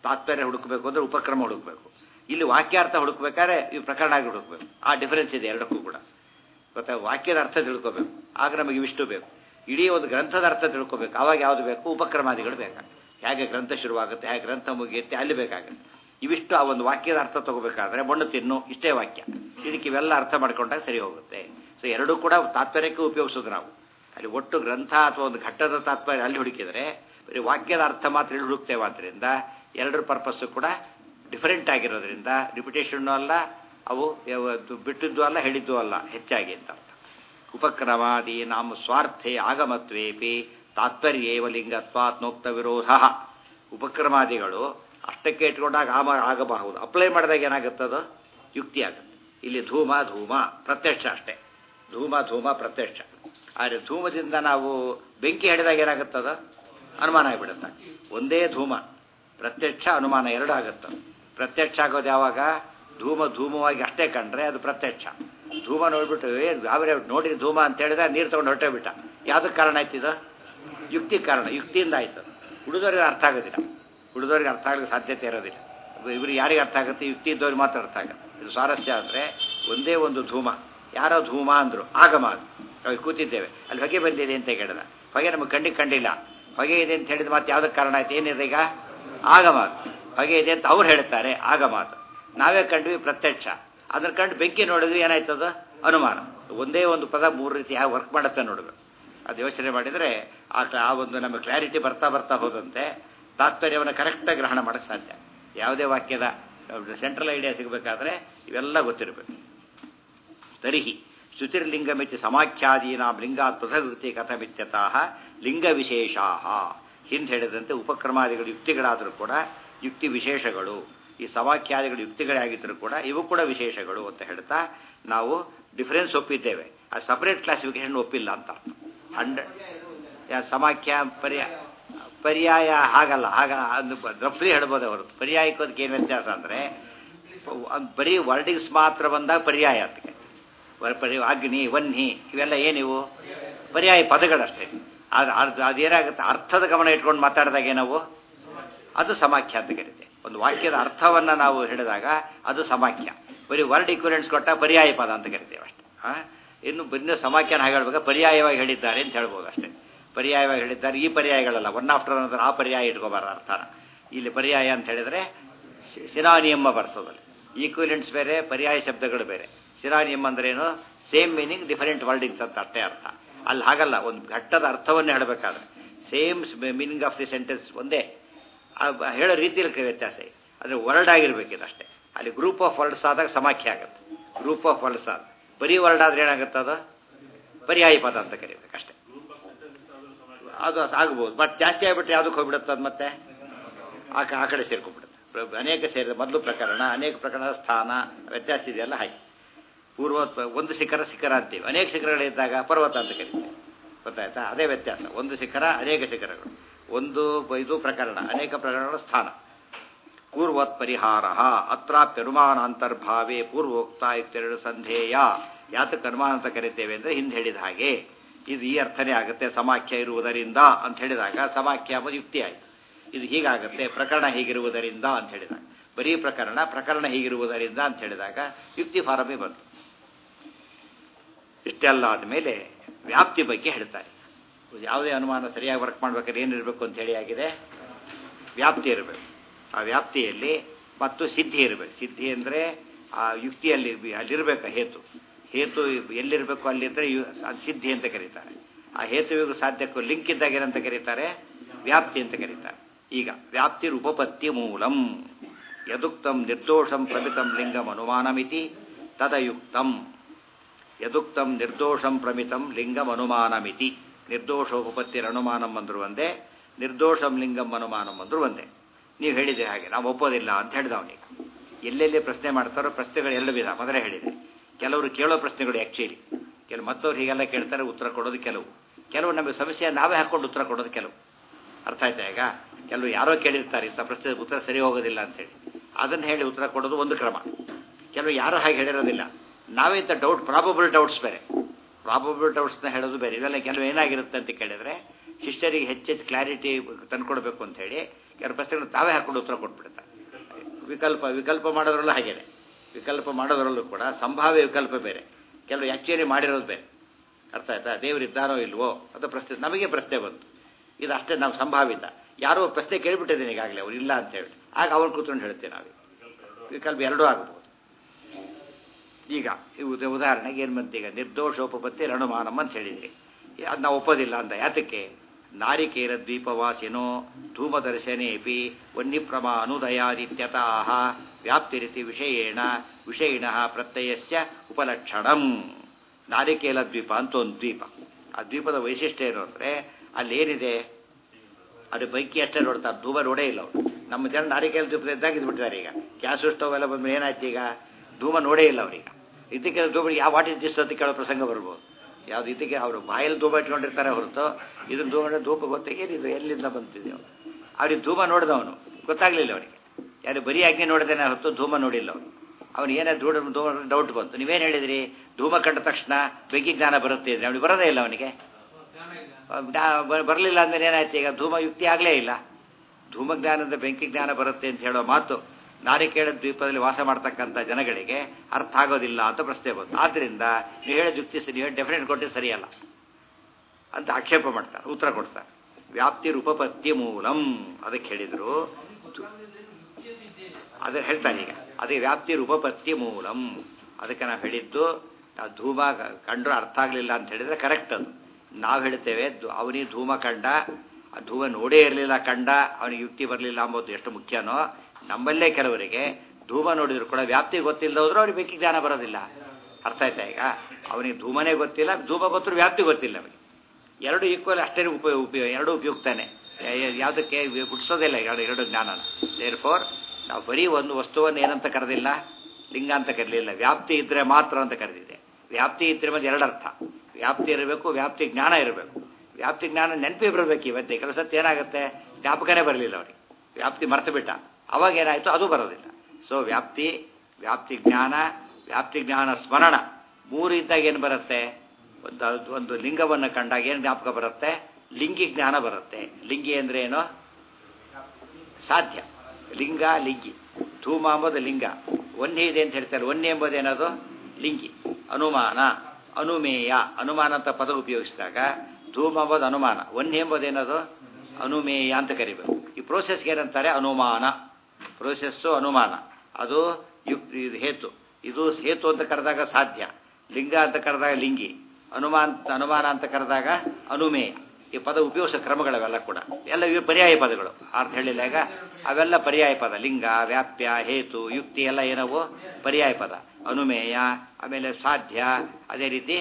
ತಾತ್ಪರ್ಯ ಹುಡುಕಬೇಕು ಅಂದ್ರೆ ಉಪಕ್ರಮ ಹುಡುಕಬೇಕು ಇಲ್ಲಿ ವಾಕ್ಯಾರ್ಥ ಹುಡುಕ್ಬೇಕಾದ್ರೆ ಈ ಪ್ರಕರಣ ಆಗಿ ಹುಡುಕ್ಬೇಕು ಆ ಡಿಫರೆನ್ಸ್ ಇದೆ ಎರಡಕ್ಕೂ ಕೂಡ ಗೊತ್ತಾ ವಾಕ್ಯದ ಅರ್ಥ ತಿಳ್ಕೋಬೇಕು ಆಗ ನಮಗೆ ಇವಿಷ್ಟು ಬೇಕು ಇಡೀ ಒಂದು ಗ್ರಂಥದ ಅರ್ಥ ತಿಳ್ಕೋಬೇಕು ಆವಾಗ ಯಾವುದು ಬೇಕು ಉಪಕ್ರಮಾದಿಗಳು ಬೇಕಾಗುತ್ತೆ ಹೇಗೆ ಗ್ರಂಥ ಶುರುವಾಗುತ್ತೆ ಹೇಗೆ ಗ್ರಂಥ ಮುಗಿಯುತ್ತೆ ಅಲ್ಲಿ ಬೇಕಾಗುತ್ತೆ ಇವಿಷ್ಟು ಆ ಒಂದು ವಾಕ್ಯದ ಅರ್ಥ ತಗೋಬೇಕಾದ್ರೆ ಮಣ್ಣು ತಿನ್ನು ಇಷ್ಟೇ ವಾಕ್ಯ ಇದಕ್ಕೆ ಇವೆಲ್ಲ ಅರ್ಥ ಮಾಡ್ಕೊಂಡಾಗ ಸರಿ ಹೋಗುತ್ತೆ ಸೊ ಎರಡೂ ಕೂಡ ತಾತ್ಪರ್ಯಕ್ಕೆ ಉಪಯೋಗಿಸೋದು ನಾವು ಅಲ್ಲಿ ಒಟ್ಟು ಗ್ರಂಥ ಅಥವಾ ಒಂದು ಘಟ್ಟದ ತಾತ್ಪರ್ಯ ಅಲ್ಲಿ ಹುಡುಕಿದರೆ ಬರೀ ವಾಕ್ಯದ ಅರ್ಥ ಮಾತ್ರ ಇಲ್ಲಿ ಹುಡುಕ್ತೇವೆ ಆದ್ದರಿಂದ ಎರಡರ ಪರ್ಪಸ್ಸು ಕೂಡ ಡಿಫರೆಂಟ್ ಆಗಿರೋದ್ರಿಂದ ರಿಪಿಟೇಷನ್ನು ಅಲ್ಲ ಅವು ಯಾವತ್ತು ಬಿಟ್ಟಿದ್ದು ಅಲ್ಲ ಹೇಳಿದ್ದು ಅಲ್ಲ ಹೆಚ್ಚಾಗಿ ಅಂತ ಅರ್ಥ ಉಪಕ್ರಮಾದಿ ನಾಮ ಸ್ವಾರ್ಥೆ ಆಗಮತ್ವೇಪಿ ತಾತ್ಪರ್ಯೇವ ಲಿಂಗತ್ವಾತ್ ನೋಕ್ತ ವಿರೋಧ ಉಪಕ್ರಮಾದಿಗಳು ಅಷ್ಟಕ್ಕೆ ಇಟ್ಕೊಂಡಾಗ ಆಮ ಆಗಬಹುದು ಅಪ್ಲೈ ಮಾಡಿದಾಗ ಏನಾಗುತ್ತದು ಯುಕ್ತಿ ಆಗುತ್ತೆ ಇಲ್ಲಿ ಧೂಮ ಧೂಮ ಪ್ರತ್ಯಕ್ಷ ಅಷ್ಟೇ ಧೂಮ ಧೂಮ ಪ್ರತ್ಯಕ್ಷ ಆದರೆ ಧೂಮದಿಂದ ನಾವು ಬೆಂಕಿ ಹಿಡಿದಾಗ ಏನಾಗುತ್ತದ ಅನುಮಾನ ಆಗಿಬಿಡುತ್ತೆ ಒಂದೇ ಧೂಮ ಪ್ರತ್ಯಕ್ಷ ಅನುಮಾನ ಎರಡು ಆಗುತ್ತೆ ಪ್ರತ್ಯಕ್ಷ ಆಗೋದು ಯಾವಾಗ ಧೂಮ ಧೂಮವಾಗಿ ಅಷ್ಟೇ ಕಂಡ್ರೆ ಅದು ಪ್ರತ್ಯಕ್ಷ ಧೂಮ ನೋಡ್ಬಿಟ್ಟು ಏ ಅವರೇ ನೋಡಿ ಧೂಮ ಅಂತ ಹೇಳಿದ್ರೆ ನೀರು ತೊಗೊಂಡು ಹೊಟ್ಟೆ ಬಿಟ್ಟ ಯಾವುದಕ್ಕೆ ಕಾರಣ ಆಯ್ತಿದ ಯುಕ್ತಿ ಕಾರಣ ಯುಕ್ತಿಯಿಂದ ಆಯ್ತು ಹುಡುಗರಿಗೆ ಅರ್ಥ ಆಗೋದಿಲ್ಲ ಹುಡುಗರಿಗೆ ಅರ್ಥ ಆಗಲಿಕ್ಕೆ ಸಾಧ್ಯತೆ ಇರೋದಿಲ್ಲ ಇವರು ಯಾರಿಗೆ ಅರ್ಥ ಆಗುತ್ತೆ ಯುಕ್ತಿ ಇದ್ದವ್ರಿಗೆ ಮಾತ್ರ ಅರ್ಥ ಆಗುತ್ತೆ ಇದು ಸ್ವಾರಸ್ಯ ಅಂದರೆ ಒಂದೇ ಒಂದು ಧೂಮ ಯಾರೋ ಧೂಮ ಅಂದರು ಆಗಮ ಅದು ನಾವು ಕೂತಿದ್ದೇವೆ ಅಲ್ಲಿ ಹೊಗೆ ಬಂದಿದೆ ಅಂತ ಕೇಳಿದ ಹೊಗೆ ನಮಗೆ ಕಣ್ಣಿಗೆ ಕಂಡಿಲ್ಲ ಹೊಗೆ ಇದೆ ಅಂತ ಹೇಳಿದ ಮಾತು ಯಾವುದಕ್ಕೆ ಕಾರಣ ಆಯ್ತು ಏನಿದೆ ಈಗ ಆಗಮ ಅದು ಹೊಗೆ ಇದೆ ಅಂತ ಅವ್ರು ಹೇಳ್ತಾರೆ ಆಗಮ ಅದು ನಾವೇ ಕಂಡ್ವಿ ಪ್ರತ್ಯಕ್ಷ ಅದ್ರ ಕಂಡು ಬೆಂಕಿ ನೋಡಿದ್ವಿ ಏನಾಯ್ತದ ಅನುಮಾನ ಒಂದೇ ಒಂದು ಪದ ಮೂರು ರೀತಿ ಯಾವ ವರ್ಕ್ ಮಾಡುತ್ತೆ ನೋಡಬೇಕು ಅದು ಯೋಚನೆ ಮಾಡಿದರೆ ಆ ಆ ಒಂದು ನಮ್ಮ ಕ್ಲಾರಿಟಿ ಬರ್ತಾ ಬರ್ತಾ ಹೋದಂತೆ ತಾತ್ಪರ್ಯವನ್ನು ಕರೆಕ್ಟಾಗಿ ಗ್ರಹಣ ಮಾಡೋಕ್ಕೆ ಸಾಧ್ಯ ಯಾವುದೇ ವಾಕ್ಯದ ಸೆಂಟ್ರಲ್ ಐಡಿಯಾ ಸಿಗಬೇಕಾದ್ರೆ ಇವೆಲ್ಲ ಗೊತ್ತಿರಬೇಕು ತರಿಹಿ ಶ್ರುತಿರ್ಲಿಂಗಮಿತಿ ಸಮಾಖ್ಯಾದೀನಾಂ ಲಿಂಗಾತ್ ಪೃಥಗೃತಿ ಕಥಮಿತ್ಯತಃ ಲಿಂಗ ವಿಶೇಷಾ ಹಿಂದೆ ಹೇಳಿದಂತೆ ಉಪಕ್ರಮಾದಿಗಳು ಯುಕ್ತಿಗಳಾದರೂ ಕೂಡ ಯುಕ್ತಿ ವಿಶೇಷಗಳು ಈ ಸಮಾಖ್ಯಾದಿಗಳು ಯುಕ್ತಿಗಳೇ ಆಗಿದ್ದರೂ ಕೂಡ ಇವು ಕೂಡ ವಿಶೇಷಗಳು ಅಂತ ಹೇಳ್ತಾ ನಾವು ಡಿಫರೆನ್ಸ್ ಒಪ್ಪಿದ್ದೇವೆ ಆ ಸಪರೇಟ್ ಕ್ಲಾಸಿಫಿಕೇಶನ್ ಒಪ್ಪಿಲ್ಲ ಅಂತ ಅರ್ಥ ಹಂಡ್ರೆಡ್ ಸಮಾಖ್ಯ ಪರ್ಯಾಯ ಪರ್ಯಾಯ ಹಾಗಲ್ಲ ಹಾಗ ರಫ್ಲಿ ಹೇಳ್ಬೋದು ಅವರು ಪರ್ಯಾಯಕ್ಕೋದಕ್ಕೆ ಏನು ವ್ಯತ್ಯಾಸ ಅಂದರೆ ಬರೀ ವರ್ಡಿಂಗ್ಸ್ ಮಾತ್ರ ಬಂದಾಗ ಪರ್ಯಾಯ ಅದಕ್ಕೆ ಪರಿ ಅಗ್ನಿ ವನ್ಹಿ ಇವೆಲ್ಲ ಏನಿವು ಪರ್ಯಾಯ ಪದಗಳಷ್ಟೇ ಅದು ಅದು ಅದೇನಾಗುತ್ತೆ ಅರ್ಥದ ಗಮನ ಇಟ್ಕೊಂಡು ಮಾತಾಡಿದಾಗ ಏನವು ಅದು ಸಮಾಖ್ಯ ಅಂತ ಕರೀತೆ ಒಂದು ವಾಕ್ಯದ ಅರ್ಥವನ್ನು ನಾವು ಹೇಳಿದಾಗ ಅದು ಸಮಾಖ್ಯ ಬರೀ ವರ್ಡ್ ಇಕ್ವಲೆಂಟ್ಸ್ ಕೊಟ್ಟ ಪರ್ಯಾಯ ಪದ ಅಂತ ಕರಿತೇವೆ ಅಷ್ಟೇ ಹಾಂ ಇನ್ನು ಬಂದ ಸಮಾಖ್ಯನ ಹಾಗೆ ಹೇಳ್ಬೇಕು ಪರ್ಯಾಯವಾಗಿ ಹೇಳಿದ್ದಾರೆ ಅಂತ ಹೇಳ್ಬೋದು ಅಷ್ಟೇ ಪರ್ಯಾಯವಾಗಿ ಹೇಳಿದ್ದಾರೆ ಈ ಪರ್ಯಾಯಗಳಲ್ಲ ಒನ್ ಆಫ್ಟರ್ ಅಂದ್ರೆ ಆ ಪರ್ಯಾಯ ಇಟ್ಕೋಬಾರ ಅರ್ಥನ ಇಲ್ಲಿ ಪರ್ಯಾಯ ಅಂತ ಹೇಳಿದರೆ ಸಿನಾನಿಯಮ್ಮ ಬರ್ತದಲ್ಲಿ ಈಕ್ವಿಲೆಂಟ್ಸ್ ಬೇರೆ ಪರ್ಯಾಯ ಶಬ್ದಗಳು ಬೇರೆ ಸಿನಾನಿಯಮ್ ಅಂದ್ರೇನು ಸೇಮ್ ಮೀನಿಂಗ್ ಡಿಫರೆಂಟ್ ವರ್ಡಿಂಗ್ಸ್ ಅಂತ ಅಷ್ಟೇ ಅರ್ಥ ಅಲ್ಲಿ ಹಾಗಲ್ಲ ಒಂದು ಘಟ್ಟದ ಅರ್ಥವನ್ನು ಹೇಳಬೇಕಾದ್ರೆ same meaning of the sentence ಒಂದೇ ಹೇಳೋ ರೀತಿಯಲ್ಲಿ ವ್ಯತ್ಯಾಸ ಇದೆ ಅಂದರೆ ವರ್ಡ್ ಆಗಿರ್ಬೇಕಿದೆ ಅಷ್ಟೇ ಅಲ್ಲಿ ಗ್ರೂಪ್ ಆಫ್ ವರ್ಡ್ಸ್ ಆದಾಗ ಸಮಾಖ್ಯ ಆಗುತ್ತೆ ಗ್ರೂಪ್ ಆಫ್ ವರ್ಡ್ಸ್ ಆದ ಬರೀ ವರ್ಡ್ ಆದ್ರೆ ಏನಾಗುತ್ತೆ ಅದು ಪರ್ಯಾಯ ಪದ ಅಂತ ಕರಿಬೇಕಷ್ಟೇ ಅದು ಆಗ್ಬೋದು ಬಟ್ ಜಾಸ್ತಿ ಆಗಿಬಿಟ್ರೆ ಯಾವುದಕ್ಕೆ ಹೋಗ್ಬಿಡುತ್ತೆ ಅದು ಮತ್ತೆ ಆ ಆ ಕಡೆ ಸೇರ್ಕೊಂಡ್ಬಿಡುತ್ತೆ ಅನೇಕ ಸೇರಿದ ಮೊದಲು ಪ್ರಕರಣ ಅನೇಕ ಪ್ರಕರಣದ ಸ್ಥಾನ ವ್ಯತ್ಯಾಸ ಇದೆಯಲ್ಲ ಹಾಗೆ ಪೂರ್ವ ಒಂದು ಶಿಖರ ಶಿಖರ ಅಂತೀವಿ ಅನೇಕ ಶಿಖರಗಳಿದ್ದಾಗ ಪರ್ವತ ಅಂತ ಕರಿತೀವಿ ಗೊತ್ತಾಯ್ತಾ ಅದೇ ವ್ಯತ್ಯಾಸ ಒಂದು ಶಿಖರ ಅನೇಕ ಶಿಖರಗಳು ಒಂದು ಇದು ಪ್ರಕರಣ ಅನೇಕ ಪ್ರಕರಣಗಳ ಸ್ಥಾನ ಪೂರ್ವತ್ ಪರಿಹಾರ ಅತ್ರಾಪ್ಯನುಮಾನ ಅಂತರ್ಭಾವೇ ಪೂರ್ವೋಕ್ತ ಇತ್ತೆರಡು ಸಂಧೇಯ ಯಾತಕ್ಕೆ ಅನುಮಾನ ಅಂತ ಕರಿತೇವೆ ಅಂದರೆ ಹಿಂದೆ ಹೇಳಿದ ಹಾಗೆ ಇದು ಈ ಅರ್ಥನೇ ಆಗುತ್ತೆ ಸಮಾಖ್ಯ ಇರುವುದರಿಂದ ಅಂತ ಹೇಳಿದಾಗ ಸಮಾಖ್ಯ ಎಂಬುದು ಯುಕ್ತಿ ಆಯಿತು ಇದು ಹೀಗಾಗುತ್ತೆ ಪ್ರಕರಣ ಹೀಗಿರುವುದರಿಂದ ಅಂತ ಹೇಳಿದಾಗ ಬರೀ ಪ್ರಕರಣ ಪ್ರಕರಣ ಹೀಗಿರುವುದರಿಂದ ಅಂತ ಹೇಳಿದಾಗ ಯುಕ್ತಿ ಫಾರಮೇ ಬಂತು ಇಷ್ಟೆಲ್ಲ ಆದಮೇಲೆ ವ್ಯಾಪ್ತಿ ಬಗ್ಗೆ ಹೇಳ್ತಾರೆ ಯಾವುದೇ ಅನುಮಾನ ಸರಿಯಾಗಿ ವರ್ಕ್ ಮಾಡ್ಬೇಕಾದ್ರೆ ಏನಿರಬೇಕು ಅಂತ ಹೇಳಿ ಆಗಿದೆ ವ್ಯಾಪ್ತಿ ಇರಬೇಕು ಆ ವ್ಯಾಪ್ತಿಯಲ್ಲಿ ಮತ್ತು ಸಿದ್ಧಿ ಇರಬೇಕು ಸಿದ್ಧಿ ಅಂದರೆ ಆ ಯುಕ್ತಿಯಲ್ಲಿ ಅಲ್ಲಿರಬೇಕು ಹೇತು ಹೇತು ಎಲ್ಲಿರಬೇಕು ಅಲ್ಲಿದ್ದರೆ ಅದು ಸಿದ್ಧಿ ಅಂತ ಕರೀತಾರೆ ಆ ಹೇತುವಿಗೂ ಸಾಧ್ಯಕ್ಕೂ ಲಿಂಕ್ ಇದ್ದಾಗ ಏನಂತ ಕರೀತಾರೆ ವ್ಯಾಪ್ತಿ ಅಂತ ಕರೀತಾರೆ ಈಗ ವ್ಯಾಪ್ತಿ ಉಪಪತ್ತಿ ಮೂಲಂ ಯದುಕ್ತಂ ನಿರ್ದೋಷಂ ಪ್ರಮಿತಂ ಲಿಂಗಂ ಅನುಮಾನಮಿತಿ ತದಯುಕ್ತಂ ಯದುಕ್ತಂ ನಿರ್ದೋಷಂ ಪ್ರಮಿತಂ ಲಿಂಗಂ ಅನುಮಾನಮಿತಿ ನಿರ್ದೋಷೋಪತ್ತಿರ ಅನುಮಾನಂ ಅಂದ್ರು ಒಂದೇ ನಿರ್ದೋಷಂ ಲಿಂಗಂ ಅನುಮಾನಂ ಅಂದ್ರು ಒಂದೇ ನೀವು ಹೇಳಿದೆ ಹಾಗೆ ನಾವು ಒಪ್ಪೋದಿಲ್ಲ ಅಂತ ಹೇಳಿದ ಅವನಿಗೆ ಎಲ್ಲೆಲ್ಲಿ ಪ್ರಶ್ನೆ ಮಾಡ್ತಾರೋ ಪ್ರಶ್ನೆಗಳು ಎಲ್ಲ ವಿಧ ಮೊದಲೇ ಹೇಳಿದೆ ಕೆಲವರು ಕೇಳೋ ಪ್ರಶ್ನೆಗಳು ಆ್ಯಕ್ಚುಲಿ ಕೆಲವು ಮತ್ತವ್ರು ಹೀಗೆಲ್ಲ ಕೇಳ್ತಾರೆ ಉತ್ತರ ಕೊಡೋದು ಕೆಲವು ಕೆಲವು ನಮಗೆ ಸಮಸ್ಯೆ ನಾವೇ ಹಾಕ್ಕೊಂಡು ಉತ್ತರ ಕೊಡೋದು ಕೆಲವು ಅರ್ಥ ಆಯ್ತಾ ಈಗ ಕೆಲವು ಯಾರೋ ಕೇಳಿರ್ತಾರೆ ಇಂಥ ಪ್ರಶ್ನೆ ಉತ್ತರ ಸರಿ ಹೋಗೋದಿಲ್ಲ ಅಂತೇಳಿ ಅದನ್ನು ಹೇಳಿ ಉತ್ತರ ಕೊಡೋದು ಒಂದು ಕ್ರಮ ಕೆಲವು ಯಾರೂ ಹಾಗೆ ಹೇಳಿರೋದಿಲ್ಲ ನಾವೇ ಇಂಥ ಡೌಟ್ ಪ್ರಾಬಬಲ್ ಡೌಟ್ಸ್ ಬೇರೆ ಪ್ರಾಬಬಲ್ ಡೌಟ್ಸ್ನ ಹೇಳೋದು ಬೇರೆ ಇವೆಲ್ಲ ಕೆಲವು ಏನಾಗಿರುತ್ತೆ ಅಂತ ಕೇಳಿದ್ರೆ ಶಿಷ್ಯರಿಗೆ ಹೆಚ್ಚೆಚ್ಚು ಕ್ಲಾರಿಟಿ ತಂದ್ಕೊಡ್ಬೇಕು ಅಂತ ಹೇಳಿ ಕೆಲವು ಪ್ರಶ್ನೆಗಳು ತಾವೇ ಹಾಕೊಂಡು ಉತ್ತರ ಕೊಟ್ಬಿಡ್ತಾರೆ ವಿಕಲ್ಪ ವಿಕಲ್ಪ ಮಾಡೋದ್ರಲ್ಲೂ ಹಾಗೇನೆ ವಿಕಲ್ಪ ಮಾಡೋದ್ರಲ್ಲೂ ಕೂಡ ಸಂಭಾವ್ಯ ವಿಕಲ್ಪ ಬೇರೆ ಕೆಲವರು ಆ್ಯಕ್ಚುಲಿ ಮಾಡಿರೋದು ಬೇರೆ ಅರ್ಥ ಆಯ್ತಾ ದೇವರು ಇದ್ದಾರೋ ಇಲ್ವೋ ಅದು ಪ್ರಶ್ನೆ ನಮಗೆ ಪ್ರಶ್ನೆ ಬಂತು ಇದು ಅಷ್ಟೇ ನಾವು ಸಂಭಾವಿತ ಯಾರೋ ಪ್ರಶ್ನೆ ಕೇಳಿಬಿಟ್ಟಿದ್ದೀನಿ ಈಗಾಗಲೇ ಅವ್ರು ಇಲ್ಲ ಅಂತ ಹೇಳಿ ಆಗ ಅವ್ರು ಕೂತ್ಕೊಂಡು ಹೇಳ್ತೇವೆ ನಾವು ವಿಕಲ್ಪ ಎರಡೂ ಆಗ್ಬೋದು ಈಗ ಇದು ಉದಾಹರಣೆಗೆ ಏನು ಬಂತು ಈಗ ನಿರ್ದೋಷೋಪಪತ್ತಿ ರಣಮಾನಂ ಅಂತ ಹೇಳಿದ್ರಿ ಅದು ನಾವು ಒಪ್ಪೋದಿಲ್ಲ ಅಂತ ಯಾತಕ್ಕೆ ನಾರಿಕೇರ ದ್ವೀಪವಾಸಿನೋ ಧೂಮದರ್ಶನೇಪಿ ವನ್ಯಪ್ರಮ ಅನುದಯಾದಿತ್ಯತಃ ವ್ಯಾಪ್ತಿರಿತಿ ವಿಷಯೇಣ ವಿಷಯಿಣ ಪ್ರತ್ಯಯಸ್ಯ ಉಪಲಕ್ಷಣಂ ನಾರಿಕೇಲ ದ್ವೀಪ ಅಂತ ಒಂದು ದ್ವೀಪ ಆ ದ್ವೀಪದ ವೈಶಿಷ್ಟ್ಯ ಏನು ಅಂದರೆ ಅಲ್ಲೇನಿದೆ ಅದು ಬೈಕಿ ಅಷ್ಟೇ ನೋಡ್ತಾರೆ ಧೂಮ ನೋಡೇ ಇಲ್ಲ ಅವರು ನಮ್ಮ ಜನ ನಾರಿಕೇಲ ದ್ವೀಪದ ಇದ್ದಾಗ ಇದ್ಬಿಟ್ಟಿದ್ದಾರೆ ಈಗ ಗ್ಯಾಸ್ ಸ್ಟವ್ ಎಲ್ಲ ಬಂದ್ಮೇಲೆ ಏನಾಯ್ತು ಈಗ ಧೂಮ ನೋಡೇ ಇಲ್ಲ ಅವ್ರೀಗ ಇದಕ್ಕೆ ಧೂಮ ಯಾವ ವಾಟ್ ಇಸ್ ದಿಸ್ ಅಂತ ಕೇಳೋ ಪ್ರಸಂಗ ಬರ್ಬೋದು ಯಾವ್ದು ಇದಕ್ಕೆ ಅವರು ಬಾಯಲ್ಲಿ ಧೂಮ ಇಟ್ಕೊಂಡಿರ್ತಾರೆ ಹೊರತು ಇದನ್ನ ಧೂಮ ಧೂಪ ಗೊತ್ತ ಏನಿದು ಎಲ್ಲಿಂದ ಬಂತಿದೆ ಅವನು ಅವ್ರಿಗೆ ಧೂಮ ನೋಡಿದವನು ಗೊತ್ತಾಗ್ಲಿಲ್ಲ ಅವನಿಗೆ ಯಾರು ಬರೀ ಅಗ್ನಿ ನೋಡಿದೇನೆ ಹೊರತು ಧೂಮ ನೋಡಿಲ್ಲ ಅವನು ಅವನು ಏನೇ ಧೂಡ ಧೂಮ ಡೌಟ್ ಬಂತು ನೀವೇನು ಹೇಳಿದ್ರಿ ಧೂಮ ಕಂಡ ತಕ್ಷಣ ಬೆಂಕಿ ಜ್ಞಾನ ಬರುತ್ತೆ ಅಂದ್ರೆ ಅವನಿಗೆ ಬರೋದೇ ಇಲ್ಲ ಅವನಿಗೆ ಜ್ಞಾನ ಇಲ್ಲ ಬರಲಿಲ್ಲ ಅಂದ್ರೆ ಏನಾಯ್ತು ಈಗ ಧೂಮ ಯುಕ್ತಿ ಆಗಲೇ ಇಲ್ಲ ಧೂಮ ಜ್ಞಾನದ ಬೆಂಕಿ ಜ್ಞಾನ ಬರುತ್ತೆ ಅಂತ ಹೇಳೋ ಮಾತು ನಾರಿಕೇಳ ದ್ವೀಪದಲ್ಲಿ ವಾಸ ಮಾಡ್ತಕ್ಕಂಥ ಜನಗಳಿಗೆ ಅರ್ಥ ಆಗೋದಿಲ್ಲ ಅಂತ ಪ್ರಶ್ನೆ ಬಂತು ಆದ್ದರಿಂದ ನೀವು ಹೇಳೋ ಯುಕ್ತಿ ಸರಿ ನೀವು ಡೆಫಿನೆಟ್ ಕೊಟ್ಟರೆ ಸರಿಯಲ್ಲ ಅಂತ ಆಕ್ಷೇಪ ಮಾಡ್ತಾರೆ ಉತ್ತರ ಕೊಡ್ತಾರೆ ವ್ಯಾಪ್ತಿ ರೂಪಪತ್ತಿ ಮೂಲಂ ಅದಕ್ಕೆ ಹೇಳಿದ್ರು ಅದೇ ಹೇಳ್ತಾನೆ ಈಗ ಅದೇ ವ್ಯಾಪ್ತಿ ರೂಪಪತ್ತಿ ಮೂಲಂ ಅದಕ್ಕೆ ನಾವು ಹೇಳಿದ್ದು ಆ ಧೂಮ ಕಂಡ್ರು ಅರ್ಥ ಆಗಲಿಲ್ಲ ಅಂತ ಹೇಳಿದ್ರೆ ಕರೆಕ್ಟ್ ಅದು ನಾವು ಹೇಳ್ತೇವೆ ಧೂ- ಅವನಿಗೆ ಧೂಮ ಕಂಡ ಆ ಧೂಮ ನೋಡೇ ಇರಲಿಲ್ಲ ಕಂಡ ಅವನಿಗೆ ಯುಕ್ತಿ ಬರಲಿಲ್ಲ ಅಂಬೋದು ಎಷ್ಟು ಮುಖ್ಯನೋ ನಮ್ಮಲ್ಲೇ ಕೆಲವರಿಗೆ ಧೂಮ ನೋಡಿದ್ರು ಕೂಡ ವ್ಯಾಪ್ತಿ ಗೊತ್ತಿಲ್ಲದ ಹೋದ್ರು ಅವ್ರಿಗೆ ಬೇಕಿ ಜ್ಞಾನ ಬರೋದಿಲ್ಲ ಅರ್ಥ ಆಯ್ತಾ ಈಗ ಅವನಿಗೆ ಧೂಮನೇ ಗೊತ್ತಿಲ್ಲ ಧೂಮ ಗೊತ್ತರು ವ್ಯಾಪ್ತಿ ಗೊತ್ತಿಲ್ಲ ಅವನಿಗೆ ಎರಡು ಈಕ್ವಲ್ ಅಷ್ಟೇ ಉಪಯೋಗ ಉಪಯೋಗ ಎರಡು ಉಪಯುಕ್ತಾನೆ ಯಾವುದಕ್ಕೆ ಗುಡ್ಸೋದಿಲ್ಲ ಎರಡು ಎರಡು ಜ್ಞಾನನ ದೇರ್ ಫೋರ್ ನಾವು ಬರೀ ಒಂದು ವಸ್ತುವನ್ನು ಏನಂತ ಕರೆದಿಲ್ಲ ಲಿಂಗ ಅಂತ ಕರೀಲಿಲ್ಲ ವ್ಯಾಪ್ತಿ ಇದ್ರೆ ಮಾತ್ರ ಅಂತ ಕರೆದಿದೆ ವ್ಯಾಪ್ತಿ ಇದ್ರೆ ಮತ್ತೆ ಎರಡು ಅರ್ಥ ವ್ಯಾಪ್ತಿ ಇರಬೇಕು ವ್ಯಾಪ್ತಿ ಜ್ಞಾನ ಇರಬೇಕು ವ್ಯಾಪ್ತಿ ಜ್ಞಾನ ನೆನಪಿ ಬರಬೇಕು ಇವತ್ತೆ ಕೆಲವು ಸತಿ ಏನಾಗುತ್ತೆ ಜ್ಞಾಪಕನೇ ಬರಲಿಲ್ಲ ಅವರಿಗೆ ವ್ಯಾಪ್ತಿ ಮರ್ತು ಬಿಟ್ಟ ಅವಾಗ ಏನಾಯಿತು ಅದು ಬರೋದಿಲ್ಲ ಸೊ ವ್ಯಾಪ್ತಿ ವ್ಯಾಪ್ತಿ ಜ್ಞಾನ ವ್ಯಾಪ್ತಿ ಜ್ಞಾನ ಸ್ಮರಣ ಮೂರು ಇದ್ದಾಗ ಏನು ಬರುತ್ತೆ ಒಂದು ಒಂದು ಲಿಂಗವನ್ನು ಕಂಡಾಗ ಏನು ಜ್ಞಾಪಕ ಬರುತ್ತೆ ಲಿಂಗಿ ಜ್ಞಾನ ಬರುತ್ತೆ ಲಿಂಗಿ ಅಂದ್ರೆ ಏನು ಸಾಧ್ಯ ಲಿಂಗ ಲಿಂಗಿ ಧೂಮ ಎಂಬುದು ಲಿಂಗ ವನ್ಯ ಇದೆ ಅಂತ ಹೇಳ್ತಾರೆ ವನ್ಯ ಎಂಬುದೇನದು ಲಿಂಗಿ ಅನುಮಾನ ಅನುಮೇಯ ಅನುಮಾನ ಅಂತ ಪದ ಉಪಯೋಗಿಸಿದಾಗ ಧೂಮ ಎಂಬುದು ಅನುಮಾನ ವನ್ಯ ಎಂಬುದೇನದು ಅನುಮೇಯ ಅಂತ ಕರಿಬೇಕು ಈ ಪ್ರೋಸೆಸ್ಗೆ ಏನಂತಾರೆ ಅನುಮಾನ ಪ್ರೋಸೆಸ್ಸು ಅನುಮಾನ ಅದು ಯುಕ್ ಇದು ಹೇತು ಇದು ಹೇತು ಅಂತ ಕರೆದಾಗ ಸಾಧ್ಯ ಲಿಂಗ ಅಂತ ಕರೆದಾಗ ಲಿಂಗಿ ಅನುಮಾನ ಅನುಮಾನ ಅಂತ ಕರೆದಾಗ ಅನುಮೇಯ ಈ ಪದ ಉಪಯೋಗಿಸೋ ಕ್ರಮಗಳವೆಲ್ಲ ಕೂಡ ಎಲ್ಲ ಇವು ಪರ್ಯಾಯ ಪದಗಳು ಅರ್ಥ ಹೇಳಿಲ್ಲ ಈಗ ಅವೆಲ್ಲ ಪರ್ಯಾಯ ಪದ ಲಿಂಗ ವ್ಯಾಪ್ಯ ಹೇತು ಯುಕ್ತಿ ಎಲ್ಲ ಏನವು ಪರ್ಯಾಯ ಪದ ಅನುಮೇಯ ಆಮೇಲೆ ಸಾಧ್ಯ ಅದೇ ರೀತಿ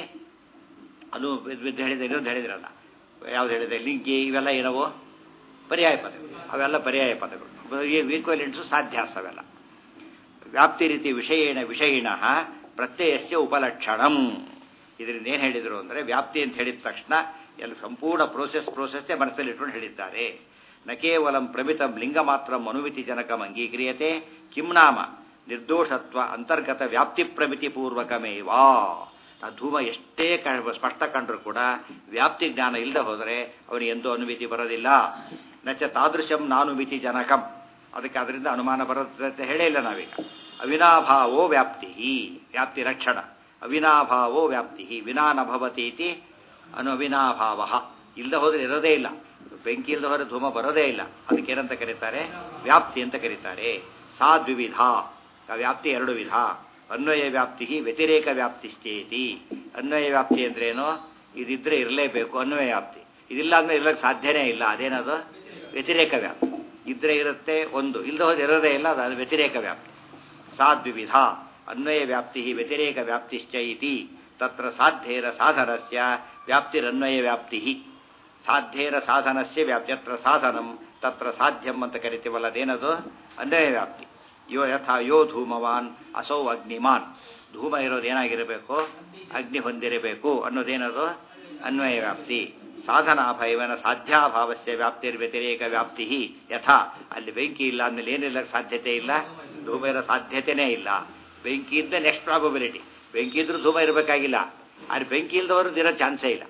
ಅನು ಇದು ಹೇಳಿದೆ ಇನ್ನೊಂದು ಹೇಳಿದ್ರಲ್ಲ ಯಾವ್ದು ಹೇಳಿದೆ ಲಿಂಗಿ ಇವೆಲ್ಲ ಏನವು ಪರ್ಯಾಯ ಪದಗಳು ಅವೆಲ್ಲ ಪರ್ಯಾಯ ಪದಗಳು ಈಕ್ವಲೆಂಟ್ಸು ಸಾಧ್ಯಾಸ ಅವೆಲ್ಲ ವ್ಯಾಪ್ತಿ ರೀತಿ ವಿಷಯೇಣ ವಿಷಯಿಣ ಪ್ರತ್ಯಯಸ್ಯ ಉಪಲಕ್ಷಣಂ ಇದರಿಂದ ಏನು ಹೇಳಿದರು ಅಂದರೆ ವ್ಯಾಪ್ತಿ ಅಂತ ಹೇಳಿದ ತಕ್ಷಣ ಎಲ್ಲ ಸಂಪೂರ್ಣ ಪ್ರೋಸೆಸ್ ಪ್ರೋಸೆಸ್ಸೇ ಮನಸ್ಸಲ್ಲಿ ಇಟ್ಕೊಂಡು ಹೇಳಿದ್ದಾರೆ ನ ಕೇವಲ ಪ್ರಮಿತಂ ಲಿಂಗ ಮಾತ್ರ ಅನುಮಿತಿ ಜನಕಂ ಅಂಗೀಕ್ರಿಯತೆ ಕಿಂ ನಾಮ ನಿರ್ದೋಷತ್ವ ಅಂತರ್ಗತ ವ್ಯಾಪ್ತಿ ಪ್ರಮಿತಿ ಪೂರ್ವಕಮೇವಾ ಆ ಧೂಮ ಎಷ್ಟೇ ಕ- ಸ್ಪಷ್ಟ ಕಂಡ್ರು ಕೂಡ ವ್ಯಾಪ್ತಿ ಜ್ಞಾನ ಇಲ್ಲದೆ ಹೋದರೆ ಅವನಿಗೆ ಎಂದೂ ಅನುಮಿತಿ ಬರೋದಿಲ್ಲ ನಚ ತಾದೃಶಂ ನಾನುಮಿತಿ ಜನಕಂ ಅದಕ್ಕೆ ಅದರಿಂದ ಅನುಮಾನ ಬರುತ್ತೆ ಅಂತ ಹೇಳೇ ಇಲ್ಲ ನಾವೀಗ ಅವಿನಾಭಾವೋ ವ್ಯಾಪ್ತಿ ವ್ಯಾಪ್ತಿ ರಕ್ಷಣ ಅವಿನಾಭಾವೋ ವ್ಯಾಪ್ತಿ ವಿನಾ ನ ಭವತಿ ಇತಿ ಅನು ಅವಿನಾಭಾವ ಇಲ್ಲದೆ ಹೋದ್ರೆ ಇರೋದೇ ಇಲ್ಲ ಬೆಂಕಿ ಇಲ್ಲದೆ ಹೋದ್ರೆ ಧೂಮ ಬರೋದೇ ಇಲ್ಲ ಅದಕ್ಕೆ ಏನಂತ ಕರೀತಾರೆ ವ್ಯಾಪ್ತಿ ಅಂತ ಕರೀತಾರೆ ಸಾ ದ್ವಿವಿಧ ಆ ವ್ಯಾಪ್ತಿ ಎರಡು ವಿಧ ಅನ್ವಯ ವ್ಯಾಪ್ತಿ ವ್ಯತಿರೇಕ ವ್ಯಾಪ್ತಿಶ್ಚೇತಿ ಅನ್ವಯ ವ್ಯಾಪ್ತಿ ಅಂದ್ರೇನು ಇದಿದ್ರೆ ಇರಲೇಬೇಕು ಅನ್ವಯ ವ್ಯಾಪ್ತಿ ಇದಿಲ್ಲ ಅಂದ್ರೆ ಇರ್ಲಕ್ಕೆ ಸಾಧ್ಯನೇ ಇಲ್ಲ ಅದೇನದು ವ್ಯತಿರೇಕ ವ್ಯಾಪ್ತಿ ಇದ್ರೆ ಇರುತ್ತೆ ಒಂದು ಇಲ್ಲದೆ ಹೋದ್ರೆ ಇರೋದೇ ಇಲ್ಲ ಅದು ವ್ಯತಿರೇಕ ವ್ಯಾಪ್ತಿ ಸಾದ್ವಿವಿಧ ಅನ್ವಯ ವ್ಯಾಪ್ತಿ ವ್ಯತಿರೇಕ ವ್ಯಾಪ್ತಿಶ್ಚ ಇತಿ ತತ್ರ ಸಾಧ್ಯೇರ ಸಾಧನಸ್ಯ ವ್ಯಾಪ್ತಿರನ್ವಯ ವ್ಯಾಪ್ತಿ ಸಾಧ್ಯೇರ ಸಾಧನಸ್ಯ ವ್ಯಾಪ್ತಿ ಯತ್ರ ಸಾಧನಂ ತತ್ರ ಸಾಧ್ಯಂ ಅಂತ ಕರಿತೀವಲ್ಲ ಅದೇನದು ಅನ್ವಯ ವ್ಯಾಪ್ತಿ ಯೋ ಯಥಾ ಯೋ ಧೂಮವಾನ್ ಅಸೌ ಅಗ್ನಿಮಾನ್ ಧೂಮ ಇರೋದು ಏನಾಗಿರಬೇಕು ಅಗ್ನಿ ಹೊಂದಿರಬೇಕು ಅನ್ನೋದೇನದು ಅನ್ವಯ ವ್ಯಾಪ್ತಿ ಸಾಧನಾಭಯವನ ಸಾಧ್ಯಾಭಾವಸ್ಯ ವ್ಯಾಪ್ತಿರ್ ವ್ಯತಿರೇಕ ವ್ಯಾಪ್ತಿ ಯಥಾ ಅಲ್ಲಿ ಬೆಂಕಿ ಇಲ್ಲ ಅಂದಮೇಲೆ ಏನಿಲ್ಲ ಸಾಧ್ಯತೆ ಇಲ್ಲ ಧೂಮ ಇರೋ ಸಾಧ್ಯತೆನೇ ಇಲ್ಲ ಬೆಂಕಿ ಇದ್ದ ನೆಕ್ಸ್ಟ್ ಪ್ರಾಬಬಿಲಿಟಿ ಬೆಂಕಿ ಇದ್ರೂ ಧೂಮ ಇರಬೇಕಾಗಿಲ್ಲ ಆದರೆ ಬೆಂಕಿ ಇಲ್ದವರು ಇರೋ ಚಾನ್ಸೇ ಇಲ್ಲ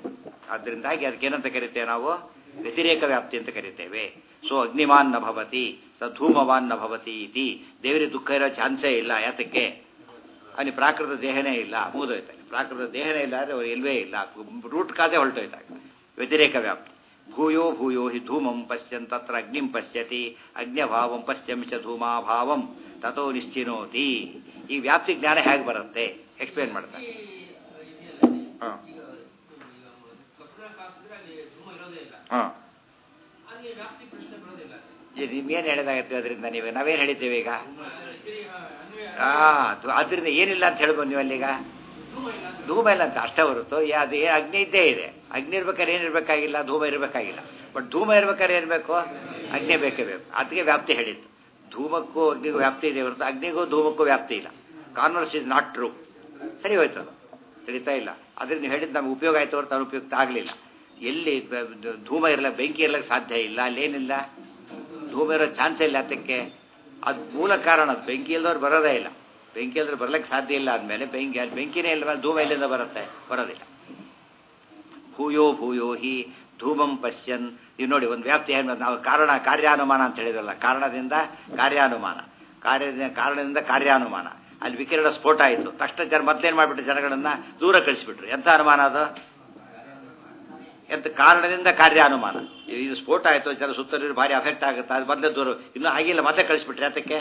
ಅದರಿಂದಾಗಿ ಅದಕ್ಕೆ ಏನಂತ ಕರಿತೇವೆ ನಾವು ವ್ಯತಿರೇಕ ವ್ಯಾಪ್ತಿ ಅಂತ ಕರಿತೇವೆ ಸೊ ಅಗ್ನಿಮಾನ್ ನ ಭವತಿ ಸ ಧೂಮವಾನ್ ನ ಭವತಿ ಇತಿ ದೇವರಿಗೆ ದುಃಖ ಇರೋ ಚಾನ್ಸೇ ಇಲ್ಲ ಯಾತಕ್ಕೆ ಅಲ್ಲಿ ಪ್ರಾಕೃತ ದೇಹನೇ ಇಲ್ಲ ಮುಗಿದೋಯ್ತಾನೆ ಪ್ರಾಕೃತ ದೇಹನೇ ಇಲ್ಲ ಅಂದರೆ ಅವ್ರು ಇಲ್ವೇ ಇಲ್ಲ ರೂಟ್ ಕಾದೇ ಹೊರಟೋಯ್ತಾಗ ವ್ಯತಿರೇಕ ವ್ಯಾಪ್ತಿ ಭೂಯೋ ಭೂಯೋ ಹಿ ಧೂಮಂ ಪಶ್ಯನ್ ತತ್ರ ಅಗ್ನಿಂ ಪಶ್ಯತಿ ಅಗ್ನ್ಯಭಾವಂ ಪಶ್ಯಂ ಚ ಧೂಮಾಭಾವಂ ತಥೋ ನಿಶ್ಚಿನೋತಿ ಈ ವ್ಯಾಪ್ತಿ ಜ್ಞಾನ ಹೇಗೆ ಬರುತ್ತೆ ಎಕ್ಸ್ಪ್ಲೇನ್ ಮಾಡ್ತಾರೆ ಹಾಂ ಈಗ ಕಬ್ಬಿಣ ಕಾಸಿದ್ರೆ ಅಲ್ಲಿ ಧೂಮ ಇರೋದೇ ಇಲ್ಲ ಹಾಂ ಅಲ್ಲಿ ವ್ಯಾಪ್ತಿ ಪ್ರಶ್ನೆ ಬರೋದಿಲ್ಲ ನಿಮ್ಗೇನು ಹೇಳಿದಾಗತ್ತೆ ಅದರಿಂದ ನೀವು ನಾವೇನು ಹೇಳಿದ್ದೇವೆ ಈಗ ತಿರುಗಿ ಅನ್ವಯ ಆ ಅದರಿಂದ ಏನಿಲ್ಲ ಅಂತ ಹೇಳ್ಬೋದು ನೀವು ಅಲ್ಲಿಗ ಧೂಮ ಇಲ್ಲ ಅಂತ ಧೂಮ ಇಲ್ಲ ಅಂತ ಅಷ್ಟೇ ಹೊರತು ಯಾ- ಅದು ಏ- ಅಗ್ನಿ ಇದ್ದೇ ಇದೆ ಅಗ್ನಿ ಇರ್ಬೇಕಾದ್ರೆ ಏನಿರ್ಬೇಕಾಗಿಲ್ಲ ಧೂಮ ಇರಬೇಕಾಗಿಲ್ಲ ಬಟ್ ಧೂಮ ಇರ್ಬೇಕಾದ್ರೆ ಏನು ಬೇಕು ಅಗ್ನಿ ಬೇಕೇ ಬೇಕು ಅದಕ್ಕೆ ವ್ಯಾಪ್ತಿ ಹೇಳಿದ್ದು ಧೂಮಕ್ಕೂ ಅಗ್ನಿಗೂ ವ್ಯಾಪ್ತಿ ಇದೆ ಹೊರತು ಅಗ್ನಿಗೂ ಧೂಮಕ್ಕೂ ವ್ಯಾಪ್ತಿ ಇಲ್ಲ ಕಾನ್ವರ್ಸ್ ಇಸ್ ನಾಟ್ ಟ್ರೂ ಸರಿ ಹೋಯ್ತು ಅದು ತಿಳಿತಾ ಇಲ್ಲ ಅದ್ರಿಂದ ನೀವು ಹೇಳಿದ್ದು ನಮ್ಗೆ ಉಪಯೋಗ ಆಯ್ತು ಹೊರತು ಅದು ಉಪಯುಕ್ತ ಆಗಲಿಲ್ಲ ಎಲ್ಲಿ ಬ- ಬ- ಧೂಮ ಇರಲ್ಲ ಬೆಂಕಿ ಇರ್ಲಿಕ್ಕೆ ಸಾಧ್ಯ ಇಲ್ಲ ಅಲ್ಲೇನಿಲ್ಲ ಧೂಮ ಇರೋ ಚಾನ್ಸ್ ಇಲ್ಲ ಅದಕ್ಕೆ ಅದು ಮೂಲ ಕಾರಣ ಅದು ಬೆಂಕಿ ಇಲ್ದವ್ರು ಬರೋದೇ ಇಲ್ಲ ಬೆಂಕಿ ಇಲ್ದ್ರೆ ಬರ್ಲಿಕ್ಕೆ ಸಾಧ್ಯ ಇಲ್ಲ ಅಂದಮೇಲೆ ಬೆಂಕಿ ಅಲ್ಲಿ ಬೆಂಕಿನೇ ಇಲ್ಲ ಧೂಮ ಎಲ್ಲಿಂದ ಬರುತ್ತೆ ಬರೋದಿಲ್ಲ ಭೂಯೋ ಭೂಯೋ ಹಿ ಧೂಮಂ ಪಶ್ಯನ್ ನೀವು ನೋಡಿ ಒಂದು ವ್ಯಾಪ್ತಿ ಏನು ನಾವು ಕಾರಣ ಕಾರ್ಯಾನುಮಾನ ಅಂತ ಹೇಳಿದ್ರಲ್ಲ ಕಾರಣದಿಂದ ಕಾರ್ಯಾನುಮಾನ ಕಾರ್ಯದಿಂದ ಕಾರಣದಿಂದ ಕಾರ್ಯಾನುಮಾನ ಅಲ್ಲಿ ವಿಕಿರಣ ಸ್ಫೋಟ ಆಯಿತು ತಕ್ಷಣ ಜನ ಮೊದಲೇನು ಮಾಡಿಬಿಟ್ಟು ಜನಗಳನ್ನ ದೂರ ಕಳಿಸಿಬಿಟ್ರು ಎಂಥ ಅನುಮಾನ ಅದು ಎಂತ ಕಾರಣದಿಂದ ಕಾರ್ಯಾನುಮಾನ ಇದು ಸ್ಫೋಟ ಆಯಿತು ಜನ ಸುತ್ತಲೂ ಭಾರಿ ಅಫೆಕ್ಟ್ ಆಗುತ್ತೆ ಅದು ಮೊದಲೇ ದೂರ ಇನ್ನೂ ಆಗಿಲ್ಲ ಮತ್ತೆ ಕಳಿಸ್ಬಿಟ್ರೆ ಅದಕ್ಕೆ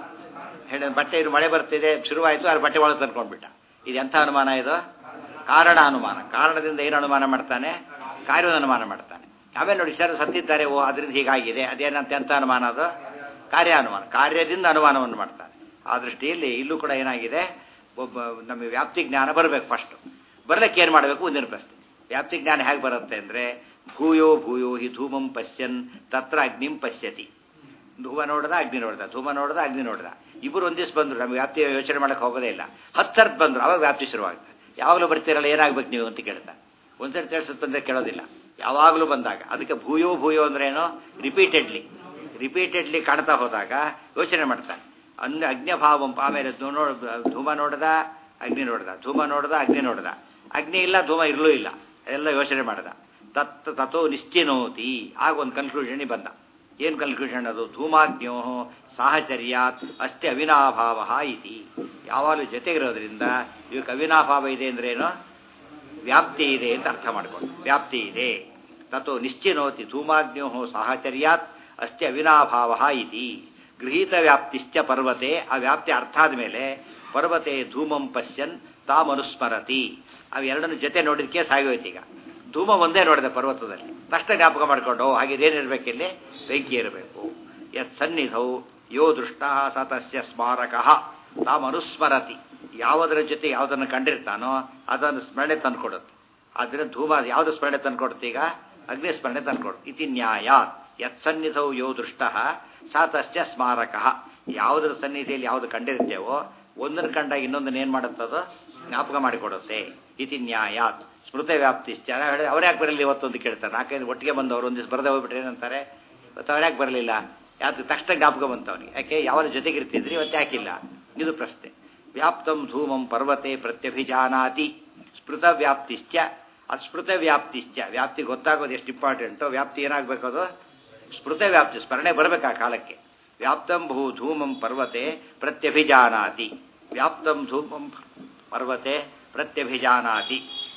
ಹೇಳಿ ಬಟ್ಟೆ ಇದು ಮಳೆ ಬರ್ತಿದೆ ಶುರುವಾಯಿತು ಅಲ್ಲಿ ಬಟ್ಟೆ ಒಳಗೆ ತಂದ್ಕೊಂಡ್ಬಿಟ್ಟ ಇದು ಎಂಥ ಅನುಮಾನ ಇದು ಕಾರಣ ಅನುಮಾನ ಕಾರಣದಿಂದ ಏನು ಅನುಮಾನ ಮಾಡ್ತಾನೆ ಕಾರ್ಯದ ಅನುಮಾನ ಮಾಡ್ತಾನೆ ಆಮೇಲೆ ನೋಡಿ ಸರ್ ಸತ್ತಿದ್ದಾರೆ ಓ ಅದರಿಂದ ಹೀಗಾಗಿದೆ ಅದೇನಂತ ಎಂಥ ಅನುಮಾನ ಅದು ಕಾರ್ಯ ಅನುಮಾನ ಕಾರ್ಯದಿಂದ ಅನುಮಾನವನ್ನು ಮಾಡ್ತಾನೆ ಆ ದೃಷ್ಟಿಯಲ್ಲಿ ಇಲ್ಲೂ ಕೂಡ ಏನಾಗಿದೆ ಒಬ್ಬ ನಮಗೆ ವ್ಯಾಪ್ತಿ ಜ್ಞಾನ ಬರಬೇಕು ಫಸ್ಟು ಬರ್ಲಿಕ್ಕೆ ಏನು ಮಾಡಬೇಕು ಮುಂದಿನ ಪ್ರಶ್ನೆ ವ್ಯಾಪ್ತಿ ಜ್ಞಾನ ಹೇಗೆ ಬರುತ್ತೆ ಅಂದರೆ ಭೂಯೋ ಭೂಯೋ ಹಿ ಧೂಮಂ ಪಶ್ಯನ್ ತತ್ರ ಅಗ್ನಿಂ ಪಶ್ಯತಿ ಧೂಮ ನೋಡ್ದ ಅಗ್ನಿ ನೋಡ್ದ ಧೂಮ ನೋಡ್ದ ಅಗ್ನಿ ನೋಡ್ದ ಇಬ್ಬರು ಒಂದಿವ್ಸ ಬಂದ್ರು ನಮ್ಗೆ ವ್ಯಾಪ್ತಿ ಯೋಚನೆ ಮಾಡಕ್ಕೆ ಹೋಗೋದೇ ಇಲ್ಲ ಹತ್ತು ಸರ್ತ್ ಬಂದ್ರು ಅವಾಗ ವ್ಯಾಪ್ತಿ ಶುರುವಾಗ್ತದೆ ಯಾವಾಗಲೂ ಬರ್ತೀರಲ್ಲ ಏನಾಗ್ಬೇಕು ನೀವು ಅಂತ ಕೇಳ್ತಾ ಒಂದ್ಸರಿ ತಿಳಿಸತ್ ಬಂದ್ರೆ ಕೇಳೋದಿಲ್ಲ ಯಾವಾಗಲೂ ಬಂದಾಗ ಅದಕ್ಕೆ ಭೂಯೋ ಭೂಯೋ ಅಂದ್ರೆ ಏನು ರಿಪೀಟೆಡ್ಲಿ ರಿಪೀಟೆಡ್ಲಿ ಕಾಣ್ತಾ ಹೋದಾಗ ಯೋಚನೆ ಮಾಡ್ತಾನೆ ಅನ್ನ ಅಗ್ನಿಭಾವಂ ಆಮೇಲೆ ಧೂ- ನೋಡ್ ಧೂಮ ನೋಡ್ದ ಅಗ್ನಿ ನೋಡ್ದ ಧೂಮ ನೋಡ್ದ ಅಗ್ನಿ ನೋಡ್ದ ಅಗ್ನಿ ಇಲ್ಲ ಧೂಮ ಇರಲೂ ಇಲ್ಲ ಎಲ್ಲ ಯೋಚನೆ ಮಾಡ್ದ ತತ್ ತಥೋ ನಿಶ್ಚಿನೋತಿ ಆಗ ಒಂದು ಕನ್ಕ್ಲೂಷನ್ ಬಂದ ಏನು ಕನ್ಕ್ಲೂಷನ್ ಅದು ಧೂಮಾಗ್ನ್ಯೋ ಸಾಹಚರ್ಯಾತ್ ಅಷ್ಟೇ ಅವಿನಾಭಾವ ಇತಿ ಯಾವಾಗಲೂ ಜೊತೆಗಿರೋದ್ರಿಂದ ಇವಕ್ಕೆ ಅವಿನಾಭಾವ ಇದೆ ಅಂದ್ರೆ ಏನು ವ್ಯಾಪ್ತಿ ಇದೆ ಅಂತ ಅರ್ಥ ಮಾಡ್ಕೊಂಡು ವ್ಯಾಪ್ತಿ ಇದೆ ತಥೋ ನಿಶ್ಚಿನೋತಿ ಧೂಮಾಗ್ನ್ಯೋ ಸಾಹಚರ್ಯಾತ್ ಅಷ್ಟೇ ಅವಿನಾಭಾವ ಇತಿ ಗೃಹೀತ ವ್ಯಾಪ್ತಿಶ್ಚ ಪರ್ವತೆ ಆ ವ್ಯಾಪ್ತಿ ಅರ್ಥ ಆದಮೇಲೆ ಪರ್ವತೆ ಧೂಮಂ ಪಶ್ಯನ್ ತಾಮನುಸ್ಮರತಿ ಅವೆರಡನ್ನು ಜೊತೆ ನೋಡಿದಕ್ಕೆ ಸಾಗೋಯ್ತು ಈಗ ಧೂಮ ಒಂದೇ ನೋಡಿದೆ ಪರ್ವತದಲ್ಲಿ ತಕ್ಷಣ ಜ್ಞಾಪಕ ಮಾಡ್ಕೊಂಡು ಓ ಹಾಗೆ ಇದೇನಿರ್ಬೇಕಿಲ್ಲಿ ಬೆಂಕಿ ಇರಬೇಕು ಯತ್ ಸನ್ನಿಧೌ ಯೋ ದೃಷ್ಟ ಸ ತಸ್ಯ ಸ್ಮಾರಕ ತಾಮನುಸ್ಮರತಿ ಯಾವುದರ ಜೊತೆ ಯಾವುದನ್ನು ಕಂಡಿರ್ತಾನೋ ಅದನ್ನು ಸ್ಮರಣೆ ತಂದುಕೊಡುತ್ತೆ ಆದ್ದರಿಂದ ಧೂಮ ಯಾವುದು ಸ್ಮರಣೆ ತಂದುಕೊಡುತ್ತೆ ಈಗ ಅಗ್ನಿ ಸ್ಮರಣೆ ತಂದುಕೊಡುತ್ತೆ ಇತಿ ನ್ಯಾಯ ಯತ್ ಸನ್ನಿಧೌ ಯೋ ದೃಷ್ಟ ಸ ತಸ್ಯ ಸ್ಮಾರಕ ಯಾವುದರ ಸನ್ನಿಧಿಯಲ್ಲಿ ಯಾವುದು ಕಂಡಿರ್ತೇವೋ ಒಂದನ್ನು ಕಂಡಾಗ ಇನ್ನೊಂದನ್ನು ಏನು ಮಾಡುತ್ತದೋ ಜ್ಞಾಪಕ ಮಾಡಿಕೊಡುತ್ತೆ ಇತಿ ನ್ಯಾಯಾತ್ ಸ್ಮೃತ ವ್ಯಾಪ್ತಿಶ್ಚ ಹೇಳಿ ಅವ್ರು ಯಾಕೆ ಬರಲಿ ಇವತ್ತು ಅಂತ ಕೇಳ್ತಾರೆ ನಾಲ್ಕೈದು ಒಟ್ಟಿಗೆ ಬಂದವರು ಒಂದಿವ್ಸ ಬರದೆ ಹೋಗ್ಬಿಟ್ರೆ ಏನಂತಾರೆ ಇವತ್ತು ಅವ್ರು ಯಾಕೆ ಬರಲಿಲ್ಲ ಯಾಕೆ ತಕ್ಷಣ ಜ್ಞಾಪಕ ಬಂತು ಅವನಿಗೆ ಯಾಕೆ ಯಾವಾಗ ಜೊತೆಗಿರ್ತಿದ್ರಿ ಇವತ್ತು ಯಾಕಿಲ್ಲ ಇದು ಪ್ರಶ್ನೆ ವ್ಯಾಪ್ತಂ ಧೂಮಂ ಪರ್ವತೆ ಪ್ರತ್ಯಭಿಜಾನಾತಿ ಸ್ಮೃತ ವ್ಯಾಪ್ತಿಶ್ಚ ಅಸ್ಮೃತ ವ್ಯಾಪ್ತಿಶ್ಚ ವ್ಯಾಪ್ತಿ ಗೊತ್ತಾಗೋದು ಎಷ್ಟು ಇಂಪಾರ್ಟೆಂಟು ವ್ಯಾಪ್ತಿ ಏನಾಗಬೇಕು ಅದು ಸ್ಮೃತ ವ್ಯಾಪ್ತಿ ಸ್ಮರಣೆ ಬರಬೇಕು ಆ ಕಾಲಕ್ಕೆ ವ್ಯಾಪ್ತಂ ಭೂ ಧೂಮಂ ಪರ್ವತೆ ಪ್ರತ್ಯಭಿಜಾನಾತಿ ವ್ಯಾಪ್ತಂ ಧೂಮಂ ಪರ್ವತೆ ಪ್ರತ್ಯಭಿಜಾನಾತಿ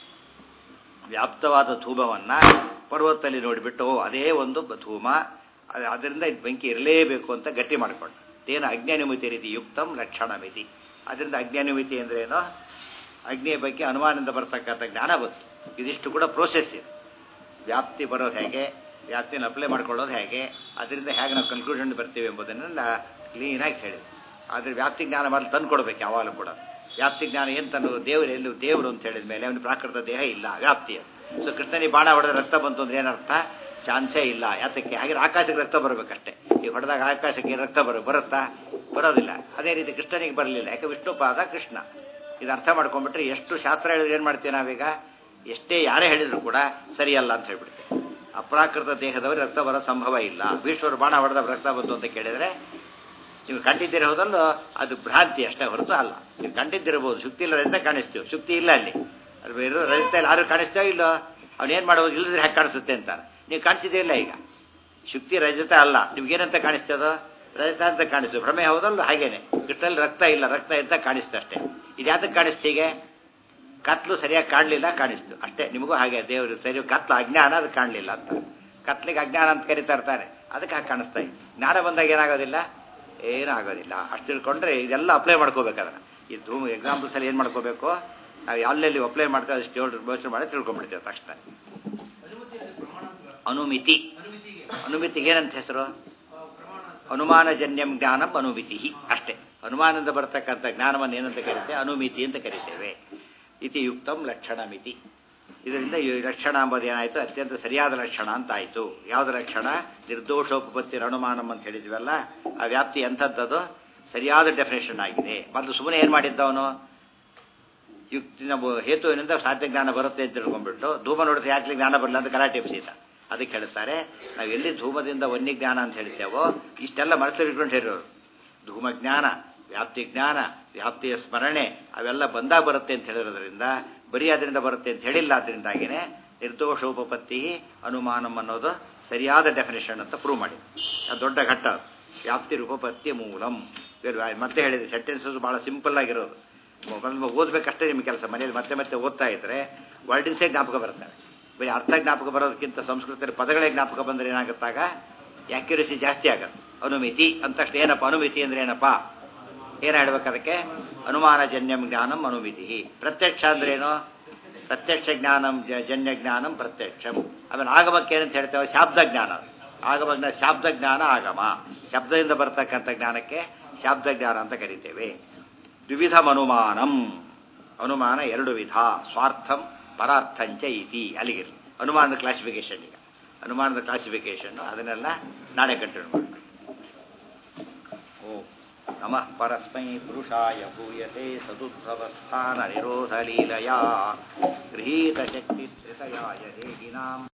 ವ್ಯಾಪ್ತವಾದ ಧೂಮವನ್ನ ಪರ್ವತದಲ್ಲಿ ನೋಡಿಬಿಟ್ಟು ಓ, ಅದೇ ಒಂದು ಬ- ಧೂಮ ಅದ್- ಅದರಿಂದ ಇದು ಬೆಂಕಿ ಇರಲೇಬೇಕು ಅಂತ ಗಟ್ಟಿ ಮಾಡಿಕೊಂಡು ಏನು ಅಜ್ಞಾನಿಮಿತಿ ರೀತಿ ಯುಕ್ತಂ ಲಕ್ಷಣಮಿತಿ ಅದರಿಂದ ಅಜ್ಞಾನಿಮಿತಿ ಅಂದ್ರೆ ಏನು ಅಗ್ನಿಯ ಬಗ್ಗೆ ಅನುಮಾನದಿಂದ ಬರ್ತಕ್ಕಂಥ ಜ್ಞಾನ ಬಂತು ಇದಿಷ್ಟು ಕೂಡ ಪ್ರೋಸೆಸ್ ಇದೆ ವ್ಯಾಪ್ತಿ ಬರೋದು ಹೇಗೆ ವ್ಯಾಪ್ತಿನ ಅಪ್ಲೈ ಮಾಡ್ಕೊಳ್ಳೋದು ಹೇಗೆ ಅದರಿಂದ ಹೇಗೆ ನಾವು ಕನ್ಕ್ಲೂಷನ್ ಬರ್ತೀವಿ ಎಂಬುದನ್ನು ಕ್ಲೀನಾಗಿ ಹೇಳಿದೆ ಆದರೆ ವ್ಯಾಪ್ತಿ ಜ್ಞಾನ ಮೊದಲು ತಂದು ಕೊಡ್ಬೇಕು ಯಾವಾಗಲೂ ಕೂಡ ವ್ಯಾಪ್ತಿ ಜ್ಞಾನ ಏನು ತಂದು ದೇವರು ಎಲ್ಲೂ ದೇವರು ಅಂತ ಹೇಳಿದ ಮೇಲೆ ಅವನ ಪ್ರಾಕೃತ ದೇಹ ಇಲ್ಲ ವ್ಯಾಪ್ತಿ ಸೊ ಕೃಷ್ಣನಿಗೆ ಬಾಣ ಹೊಡೆದ ರಕ್ತ ಬಂತು ಅಂದ್ರೆ ಏನರ್ಥ ಚಾನ್ಸೇ ಇಲ್ಲ ಯಾತಕ್ಕೆ ಹಾಗೆ ಆಕಾಶಕ್ಕೆ ರಕ್ತ ಬರಬೇಕಷ್ಟೇ ಈಗ ಹೊಡೆದಾಗ ಆಕಾಶಕ್ಕೆ ರಕ್ತ ಬರ ಬರುತ್ತಾ ಬರೋದಿಲ್ಲ ಅದೇ ರೀತಿ ಕೃಷ್ಣನಿಗೆ ಬರಲಿಲ್ಲ ಯಾಕೆ ವಿಷ್ಣು ಪಾದ ಕೃಷ್ಣ ಇದು ಅರ್ಥ ಮಾಡ್ಕೊಂಡ್ಬಿಟ್ರೆ ಎಷ್ಟು ಶಾಸ್ತ್ರ ಹೇಳಿದ್ರೆ ಏನು ಮಾಡ್ತೀವಿ ನಾವೀಗ ಎಷ್ಟೇ ಯಾರೇ ಹೇಳಿದ್ರು ಕೂಡ ಸರಿಯಲ್ಲ ಅಂತ ಹೇಳ್ಬಿಡ್ತೇವೆ ಅಪ್ರಾಕೃತ ದೇಹದವರು ರಕ್ತ ಬರೋ ಸಂಭವ ಇಲ್ಲ ಭೀಷ್ಮರು ಬಾಣ ಹೊಡೆದ ರಕ್ತ ಬಂತು ಅಂತ ಕೇಳಿದ್ರೆ ನೀವು ಕಂಡಿದ್ದಿರೋದಲ್ಲೂ ಅದು ಭ್ರಾಂತಿ ಅಷ್ಟೇ ಹೊರತು ಅಲ್ಲ ನೀವು ಕಂಡಿದ್ದಿರಬಹುದು ಶುಕ್ತಿ ಇಲ್ಲ ರಜತ ಕಾಣಿಸ್ತೀವಿ ಶುಕ್ತಿ ಇಲ್ಲ ಅಲ್ಲಿ ಅದು ಇರೋ ರಜತ ಇಲ್ಲ ಯಾರು ಕಾಣಿಸ್ತೇವೆ ಇಲ್ಲೋ ಅವನೇನು ಮಾಡೋದು ಇಲ್ಲದ್ರೆ ಹ್ಯಾಕೆ ಕಾಣಿಸುತ್ತೆ ಅಂತಾರೆ ನೀವು ಕಾಣಿಸಿದೇ ಇಲ್ಲ ಈಗ ಶುಕ್ತಿ ರಜತ ಅಲ್ಲ ನಿಮ್ಗೇನಂತ ಕಾಣಿಸ್ತದೋ ರಜತ ಅಂತ ಕಾಣಿಸ್ತು ಭ್ರಮೆ ಹೌದಲ್ಲ ಹಾಗೇನೆ ಕೃಷ್ಣಲ್ಲಿ ರಕ್ತ ಇಲ್ಲ ರಕ್ತ ಅಂತ ಕಾಣಿಸ್ತು ಅಷ್ಟೇ ಇದು ಯಾತಕ್ಕೆ ಕಾಣಿಸ್ತು ಹೀಗೆ ಕತ್ಲು ಸರಿಯಾಗಿ ಕಾಣಲಿಲ್ಲ ಕಾಣಿಸ್ತು ಅಷ್ಟೇ ನಿಮಗೂ ಹಾಗೆ ದೇವರು ಸರಿ ಕತ್ಲು ಅಜ್ಞಾನ ಅದು ಕಾಣಲಿಲ್ಲ ಅಂತ ಕತ್ಲಿಗೆ ಅಜ್ಞಾನ ಅಂತ ಕರಿತಾ ಇರ್ತಾರೆ ಅದಕ್ಕೆ ಹಾಗೆ ಕಾಣಿಸ್ತಾ ಇದೆ ಜ್ಞಾನ ಬಂದಾಗ ಏನಾಗೋದಿಲ್ಲ ಏನೂ ಆಗೋದಿಲ್ಲ ಅಷ್ಟು ತಿಳ್ಕೊಂಡ್ರೆ ಇದೆಲ್ಲ ಅಪ್ಲೈ ಮಾಡ್ಕೋಬೇಕು ಅದನ್ನು ಈ ಧೂಮ್ ಎಕ್ಸಾಂಪಲ್ಸಲ್ಲಿ ಏನು ಮಾಡ್ಕೋಬೇಕು ನಾವು ಎಲ್ಲೆಲ್ಲಿ ಅಪ್ಲೈ ಮಾಡ್ತೇವೆ ಅಷ್ಟು ಯೋಚನೆ ಯೋಚನೆ ಮಾಡಿ ತಿಳ್ಕೊಂಡ್ಬಿಡ್ತೇವೆ ತಕ್ಷಣ ಅನುಮತಿ ಅಂದ್ರೆ ಪ್ರಮಾಣ ಅಂತ. ಅನುಮಿತಿ ಅನುಮತಿಗೆ ಅನುಮಿತಿಗೆ ಏನಂತ ಹೆಸರು ಆ, ಪ್ರಮಾಣ ಅಂತ. ಅನುಮಾನಜನ್ಯಂ ಜ್ಞಾನಂ ಅನುಮಿತಿ ಅಷ್ಟೇ ಅನುಮಾನದಿಂದ ಬರ್ತಕ್ಕಂಥ ಜ್ಞಾನವನ್ನು ಏನಂತ ಕರಿತೇವೆ ಅನುಮಿತಿ ಅಂತ ಕರಿತೇವೆ ಇತಿ ಯುಕ್ತಂ ಲಕ್ಷಣ ಮಿತಿ ಇದರಿಂದ ಈ ಲಕ್ಷಣ ಎಂಬುದು ಏನಾಯಿತು ಅತ್ಯಂತ ಸರಿಯಾದ ಲಕ್ಷಣ ಅಂತ ಆಯಿತು ಯಾವ್ದು ಲಕ್ಷಣ ನಿರ್ದೋಷೋಪಪತ್ತಿ ಅನುಮಾನಂ ಅಂತ ಹೇಳಿದ್ವಲ್ಲ ಆ ವ್ಯಾಪ್ತಿ ಎಂಥದ್ದದು ಸರಿಯಾದ ಡೆಫಿನೇಷನ್ ಆಗಿದೆ ಮೊದಲು ಸುಮ್ಮನೆ ಏನು ಮಾಡಿದ್ದವನು ಯುಕ್ತಿನ ಬ- ಹೇತುವಿನಿಂದ ಸಾಧ್ಯ ಜ್ಞಾನ ಬರುತ್ತೆ ಅಂತ ತಿಳ್ಕೊಂಡ್ಬಿಟ್ಟು ಧೂಮ ನೋಡಿದ್ರೆ ಯಾಕೆ ಜ್ಞಾನ ಬರಲ್ಲ ಅಂತ ಗಲಾಟೆ ಎಬ್ಸಿದ ಅದಕ್ಕೆ ಹೇಳ್ತಾರೆ ನಾವು ಎಲ್ಲಿ ಧೂಮದಿಂದ ವನ್ಯ ಜ್ಞಾನ ಅಂತ ಹೇಳ್ತೇವೋ ಇಷ್ಟೆಲ್ಲ ಮನಸ್ಸಲ್ಲಿ ಇಟ್ಕೊಂಡು ಹೇರೋರು ಧೂಮ ಜ್ಞಾನ ವ್ಯಾಪ್ತಿ ಜ್ಞಾನ ವ್ಯಾಪ್ತಿಯ ಸ್ಮರಣೆ ಅವೆಲ್ಲ ಬಂದಾಗ ಬರುತ್ತೆ ಅಂತ ಹೇಳಿರೋದ್ರಿಂದ ಬರೀ ಅದರಿಂದ ಬರುತ್ತೆ ಅಂತ ಹೇಳಿಲ್ಲ ಅದರಿಂದಾಗಿನೇ ನಿರ್ದೋಷೋಪಪತ್ತಿ ಅನುಮಾನಂ ಅನ್ನೋದು ಸರಿಯಾದ ಡೆಫಿನೇಷನ್ ಅಂತ ಪ್ರೂವ್ ಮಾಡಿ ಅದು ದೊಡ್ಡ ಘಟ್ಟ ಅದು. ವ್ಯಾಪ್ತಿ ರೂಪಪತ್ತಿ ಮೂಲಂ ಇವ್ರು ಮತ್ತೆ ಹೇಳಿದೆ ಸೆಂಟೆನ್ಸಸ್ ಬಹಳ ಸಿಂಪಲ್ ಆಗಿರೋದು ಮೊದಲು ಓದ್ಬೇಕಷ್ಟೇ ನಿಮ್ಮ ಕೆಲಸ ಮನೇಲಿ ಮತ್ತೆ ಮತ್ತೆ ಓದ್ತಾ ಇದ್ರೆ ವರ್ಡಿನ್ಸೇ ಜ್ಞಾಪಕ ಬರ್ತವೆ ಬರೀ ಅರ್ಥ ಜ್ಞಾಪಕ ಬರೋದಕ್ಕಿಂತ ಸಂಸ್ಕೃತದಲ್ಲಿ ಪದಗಳೇ ಜ್ಞಾಪಕ ಬಂದರೆ ಏನಾಗುತ್ತಾಗ ಆಕ್ಯುರಸಿ ಜಾಸ್ತಿ ಆಗತ್ತೆ ಅನುಮಿತಿ ಅಂತಷ್ಟು ಏನಪ್ಪ ಅನುಮಿತಿ ಅಂದ್ರೆ ಏನಪ್ಪ ಏನು ಹೇಳ್ಬೇಕು ಅದಕ್ಕೆ ಅನುಮಾನಜನ್ಯಂ ಜ್ಞಾನಂ ಅನುಮಿತಿ ಪ್ರತ್ಯಕ್ಷ ಅಂದ್ರೇನು ಪ್ರತ್ಯಕ್ಷ ಜ್ಞಾನಂ ಜ- ಜನ್ಯ ಜ್ಞಾನಂ ಪ್ರತ್ಯಕ್ಷಂ ಆಮೇಲೆ ಆಗಮಕ್ಕೆ ಏನಂತ ಹೇಳ್ತೇವೆ ಶಾಬ್ದ ಜ್ಞಾನ ಆಗಮ ಜ್ಞಾನ ಶಾಬ್ದ ಜ್ಞಾನ ಆಗಮ ಶಬ್ದದಿಂದ ಬರ್ತಕ್ಕಂಥ ಜ್ಞಾನಕ್ಕೆ ಶಾಬ್ದ ಜ್ಞಾನ ಅಂತ ಕರಿತೇವೆ ದ್ವಿವಿಧ ಅನುಮಾನಂ ಅನುಮಾನ ಎರಡು ವಿಧ ಸ್ವಾರ್ಥಂ ಪರಾರ್ಥಂಚ ಇತಿ ಅಲ್ಲಿಗಿರಲಿ ಅನುಮಾನದ ಕ್ಲಾಸಿಫಿಕೇಶನ್ ಈಗ ಅನುಮಾನದ ಕ್ಲಾಸಿಫಿಕೇಶನ್ ಅದನ್ನೆಲ್ಲ ನಾಳೆ ಕಂಟಿನ್ಯೂ ಮಾಡಬೇಕು ಓ ನಮಃ ಪರಸ್ಮೈ ಪುರುಷಾಯ ಭೂಯತೆ ಸದುದ್ಭವಸ್ಥಾನ ನಿರೋಧ ಲೀಲಯಾ ಗೃಹೀತ ಶಕ್ತಿ ಧೃತಯಾಯ ದೇಹಿನಾಂ